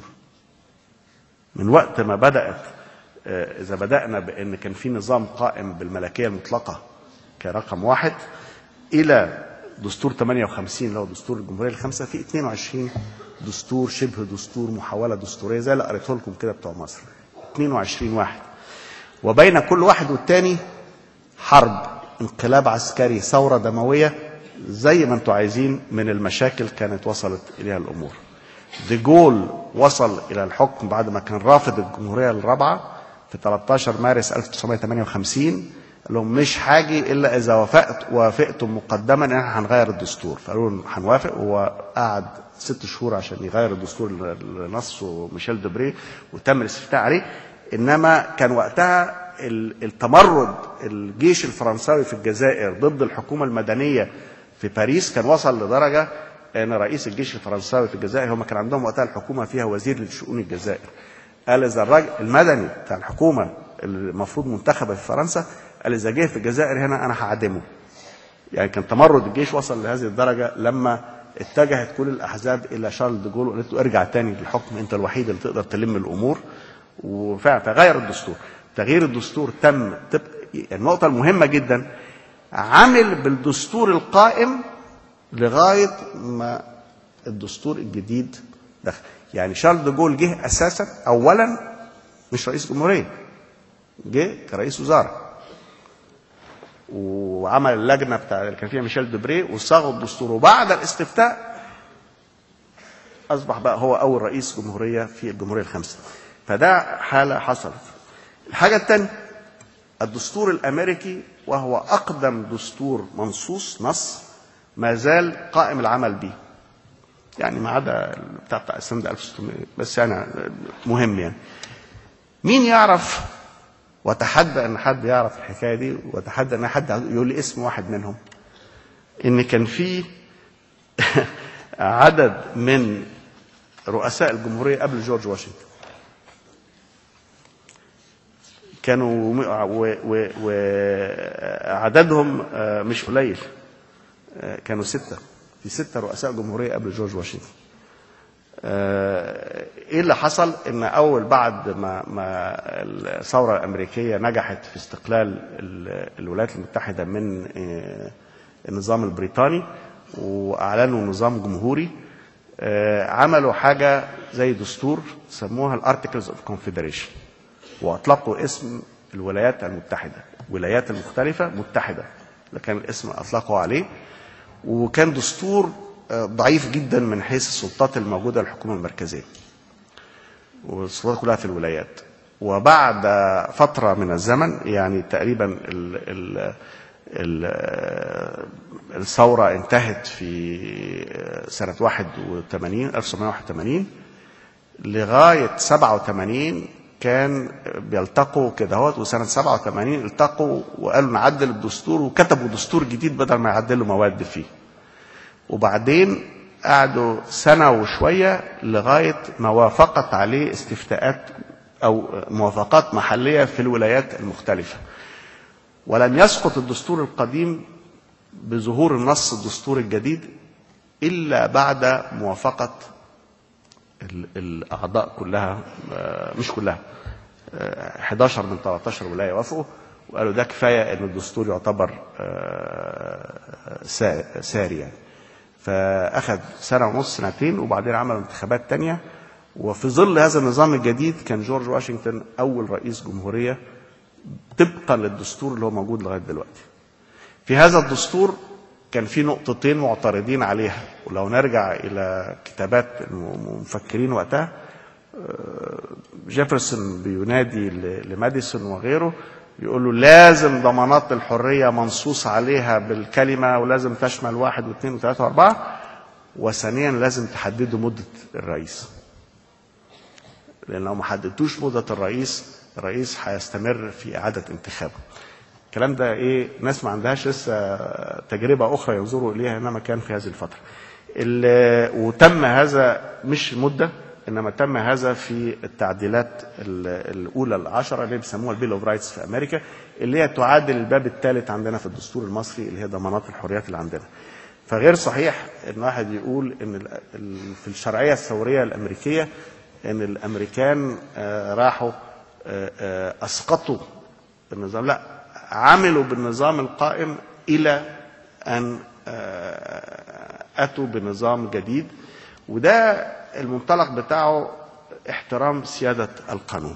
من وقت ما بدات اذا بدانا بان كان في نظام قائم بالملكيه المطلقه كرقم واحد الى دستور 58 اللي هو دستور الجمهوريه الخامسه في 22 دستور شبه دستور محاوله دستوريه زي اللي قريته لكم كده بتوع مصر 22 واحد وبين كل واحد والتاني حرب انقلاب عسكري ثوره دمويه زي ما انتم عايزين من المشاكل كانت وصلت اليها الامور ديجول وصل الى الحكم بعد ما كان رافض الجمهوريه الرابعه في 13 مارس 1958 قال لهم مش حاجي الا اذا وافقت وافقتم مقدما ان احنا هنغير الدستور فقالوا له هنوافق هو قعد ست شهور عشان يغير الدستور اللي نصه ميشيل دوبري وتم الاستفتاء عليه انما كان وقتها التمرد الجيش الفرنساوي في الجزائر ضد الحكومه المدنيه في باريس كان وصل لدرجه ان رئيس الجيش الفرنساوي في الجزائر هم كان عندهم وقتها الحكومه فيها وزير لشؤون الجزائر قال اذا الراجل المدني بتاع الحكومه المفروض منتخبه في فرنسا قال اذا جه في الجزائر هنا انا هعدمه يعني كان تمرد الجيش وصل لهذه الدرجه لما اتجهت كل الاحزاب الى شارل ديجول وقالت له ارجع تاني للحكم انت الوحيد اللي تقدر تلم الامور وفعلا فغير الدستور تغيير الدستور تم طبق النقطه المهمه جدا عمل بالدستور القائم لغايه ما الدستور الجديد دخل يعني شارل ديجول جه اساسا اولا مش رئيس جمهوريه جه كرئيس وزاره وعمل اللجنه بتاع اللي كان فيها ميشيل دوبري وصاغوا الدستور وبعد الاستفتاء اصبح بقى هو اول رئيس جمهوريه في الجمهوريه الخامسه فده حاله حصلت الحاجه الثانيه الدستور الامريكي وهو اقدم دستور منصوص نص ما زال قائم العمل به يعني ما عدا بتاع بتاع السنه 1600 بس يعني مهم يعني مين يعرف واتحدى ان حد يعرف الحكايه دي واتحدى ان حد يقول لي اسم واحد منهم ان كان في عدد من رؤساء الجمهورية قبل جورج واشنطن كانوا وعددهم مش قليل كانوا ستة في ستة رؤساء جمهورية قبل جورج واشنطن ايه اللي حصل ان اول بعد ما ما الثوره الامريكيه نجحت في استقلال الولايات المتحده من النظام البريطاني واعلنوا نظام جمهوري عملوا حاجه زي دستور سموها الارتكلز اوف كونفدريشن واطلقوا اسم الولايات المتحده ولايات المختلفه متحده ده كان الاسم اطلقوا عليه وكان دستور ضعيف جدا من حيث السلطات الموجوده للحكومه المركزيه والسلطات كلها في الولايات وبعد فتره من الزمن يعني تقريبا ال ال ال الثوره انتهت في سنه 81 1981 لغايه 87 كان بيلتقوا كده اهوت وسنه 87 التقوا وقالوا نعدل الدستور وكتبوا دستور جديد بدل ما يعدلوا مواد فيه. وبعدين قعدوا سنه وشويه لغايه ما وافقت عليه استفتاءات او موافقات محليه في الولايات المختلفه. ولم يسقط الدستور القديم بظهور النص الدستوري الجديد الا بعد موافقه الاعضاء كلها مش كلها 11 من 13 ولايه وافقوا وقالوا ده كفايه ان الدستور يعتبر ساري يعني فاخذ سنه ونص سنتين وبعدين عملوا انتخابات تانية وفي ظل هذا النظام الجديد كان جورج واشنطن اول رئيس جمهوريه طبقا للدستور اللي هو موجود لغايه دلوقتي. في هذا الدستور كان في نقطتين معترضين عليها ولو نرجع الى كتابات المفكرين وقتها جيفرسون بينادي لماديسون وغيره يقول له لازم ضمانات الحرية منصوص عليها بالكلمة ولازم تشمل واحد واثنين وثلاثة وأربعة وثانيا لازم تحددوا مدة الرئيس لأن لو ما حددتوش مدة الرئيس الرئيس هيستمر في إعادة انتخابه الكلام ده ايه ناس ما عندهاش لسه تجربه اخرى ينظروا اليها انما كان في هذه الفتره وتم هذا مش مده انما تم هذا في التعديلات الاولى العشره اللي بيسموها البيل اوف رايتس في امريكا اللي هي تعادل الباب الثالث عندنا في الدستور المصري اللي هي ضمانات الحريات اللي عندنا فغير صحيح ان واحد يقول ان في الشرعيه الثوريه الامريكيه ان الامريكان راحوا اسقطوا النظام لا عملوا بالنظام القائم الى ان اتوا بنظام جديد وده المنطلق بتاعه احترام سياده القانون.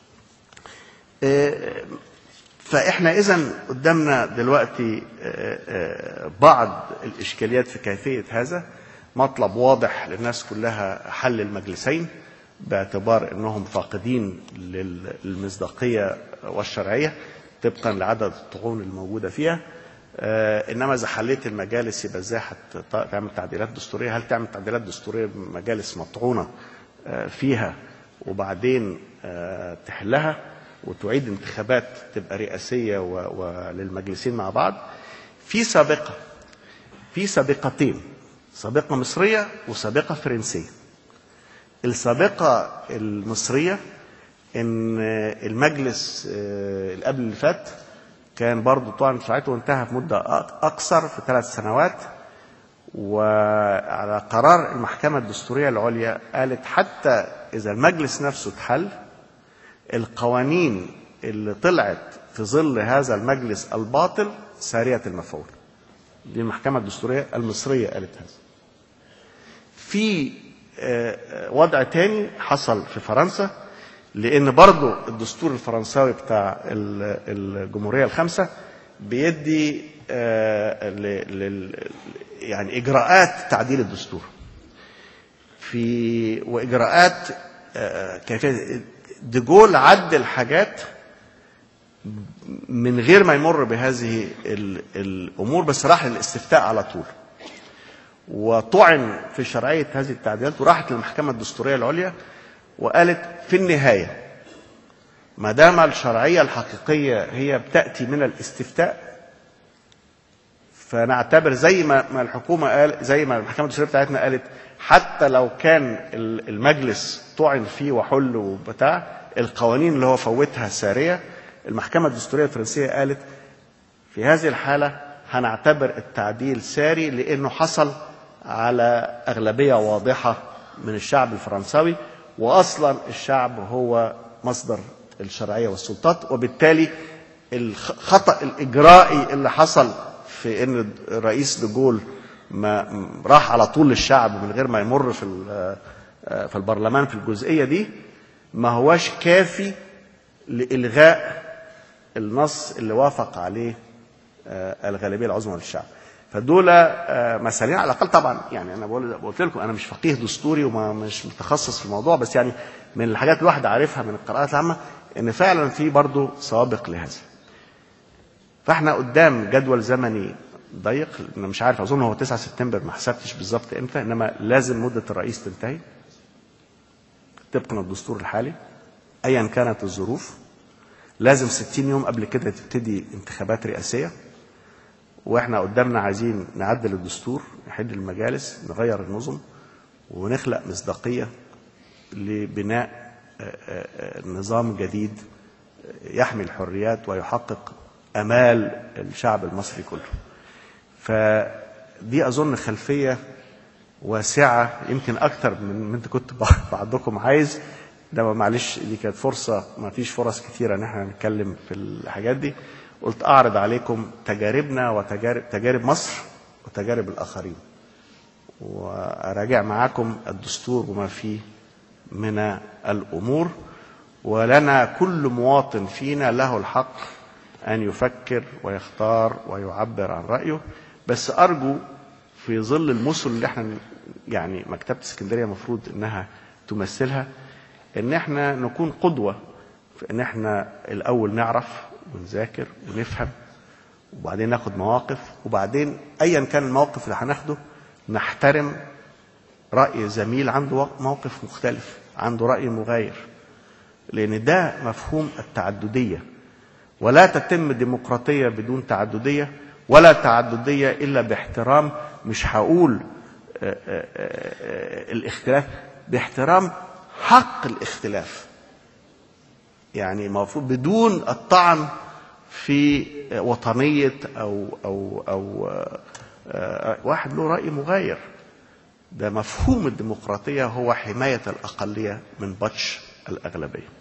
فاحنا اذا قدامنا دلوقتي بعض الاشكاليات في كيفيه هذا مطلب واضح للناس كلها حل المجلسين باعتبار انهم فاقدين للمصداقيه والشرعيه طبقا لعدد الطعون الموجوده فيها آه انما اذا حليت المجالس يبقى ازاي هتعمل تعديلات دستوريه؟ هل تعمل تعديلات دستوريه بمجالس مطعونه آه فيها وبعدين آه تحلها وتعيد انتخابات تبقى رئاسيه وللمجلسين مع بعض؟ في سابقه في سابقتين سابقه مصريه وسابقه فرنسيه. السابقه المصريه ان المجلس اللي قبل اللي فات كان برضه طعن شرعيته وانتهى في مده اقصر في ثلاث سنوات وعلى قرار المحكمه الدستوريه العليا قالت حتى اذا المجلس نفسه اتحل القوانين اللي طلعت في ظل هذا المجلس الباطل ساريه المفعول دي المحكمه الدستوريه المصريه قالت هذا في وضع تاني حصل في فرنسا لان برضو الدستور الفرنساوي بتاع الجمهوريه الخامسه بيدي يعني اجراءات تعديل الدستور في واجراءات كيفيه ديجول عدل حاجات من غير ما يمر بهذه الامور بس راح للاستفتاء على طول وطعن في شرعيه هذه التعديلات وراحت للمحكمه الدستوريه العليا وقالت في النهايه ما دام الشرعيه الحقيقيه هي بتاتي من الاستفتاء فنعتبر زي ما ما الحكومه قال زي ما المحكمه الدستوريه بتاعتنا قالت حتى لو كان ال- المجلس طعن فيه وحل وبتاع القوانين اللي هو فوتها ساريه المحكمه الدستوريه الفرنسيه قالت في هذه الحالة هنعتبر التعديل ساري لأنه حصل على أغلبية واضحة من الشعب الفرنساوي وأصلا الشعب هو مصدر الشرعية والسلطات وبالتالي الخطأ الإجرائي اللي حصل في أن الرئيس ديجول ما راح على طول للشعب من غير ما يمر في ال- في البرلمان في الجزئية دي ما هواش كافي لإلغاء النص اللي وافق عليه آه، الغالبيه العظمى للشعب فدول آه، مثالين على الاقل طبعا يعني انا بقول قلت لكم انا مش فقيه دستوري وما مش متخصص في الموضوع بس يعني من الحاجات الواحد عارفها من القراءات العامه ان فعلا في برضه سوابق لهذا فاحنا قدام جدول زمني ضيق انا مش عارف اظن هو 9 سبتمبر ما حسبتش بالظبط امتى انما لازم مده الرئيس تنتهي طبقا للدستور الحالي ايا كانت الظروف لازم 60 يوم قبل كده تبتدي انتخابات رئاسيه واحنا قدامنا عايزين نعدل الدستور نحل المجالس نغير النظم ونخلق مصداقيه لبناء آه، آه، آه، نظام جديد يحمي الحريات ويحقق امال الشعب المصري كله. فدي اظن خلفيه واسعه يمكن اكتر من ما انت كنت بعضكم عايز ده معلش دي كانت فرصه ما فيش فرص كتيره ان احنا نتكلم في الحاجات دي قلت اعرض عليكم تجاربنا وتجارب تجارب مصر وتجارب الاخرين واراجع معاكم الدستور وما فيه من الامور ولنا كل مواطن فينا له الحق ان يفكر ويختار ويعبر عن رايه بس ارجو في ظل المثل اللي احنا يعني مكتبه اسكندريه المفروض انها تمثلها ان احنا نكون قدوه في ان احنا الاول نعرف ونذاكر ونفهم وبعدين ناخد مواقف وبعدين ايا كان الموقف اللي هناخده نحترم راي زميل عنده موقف مختلف عنده راي مغاير لان ده مفهوم التعدديه ولا تتم ديمقراطيه بدون تعدديه ولا تعدديه الا باحترام مش هقول آه، آه، آه، الاختلاف باحترام حق الاختلاف يعني المفروض بدون الطعن في وطنيه او او او آه، آه، واحد له راي مغاير ده مفهوم الديمقراطيه هو حمايه الاقليه من بطش الاغلبيه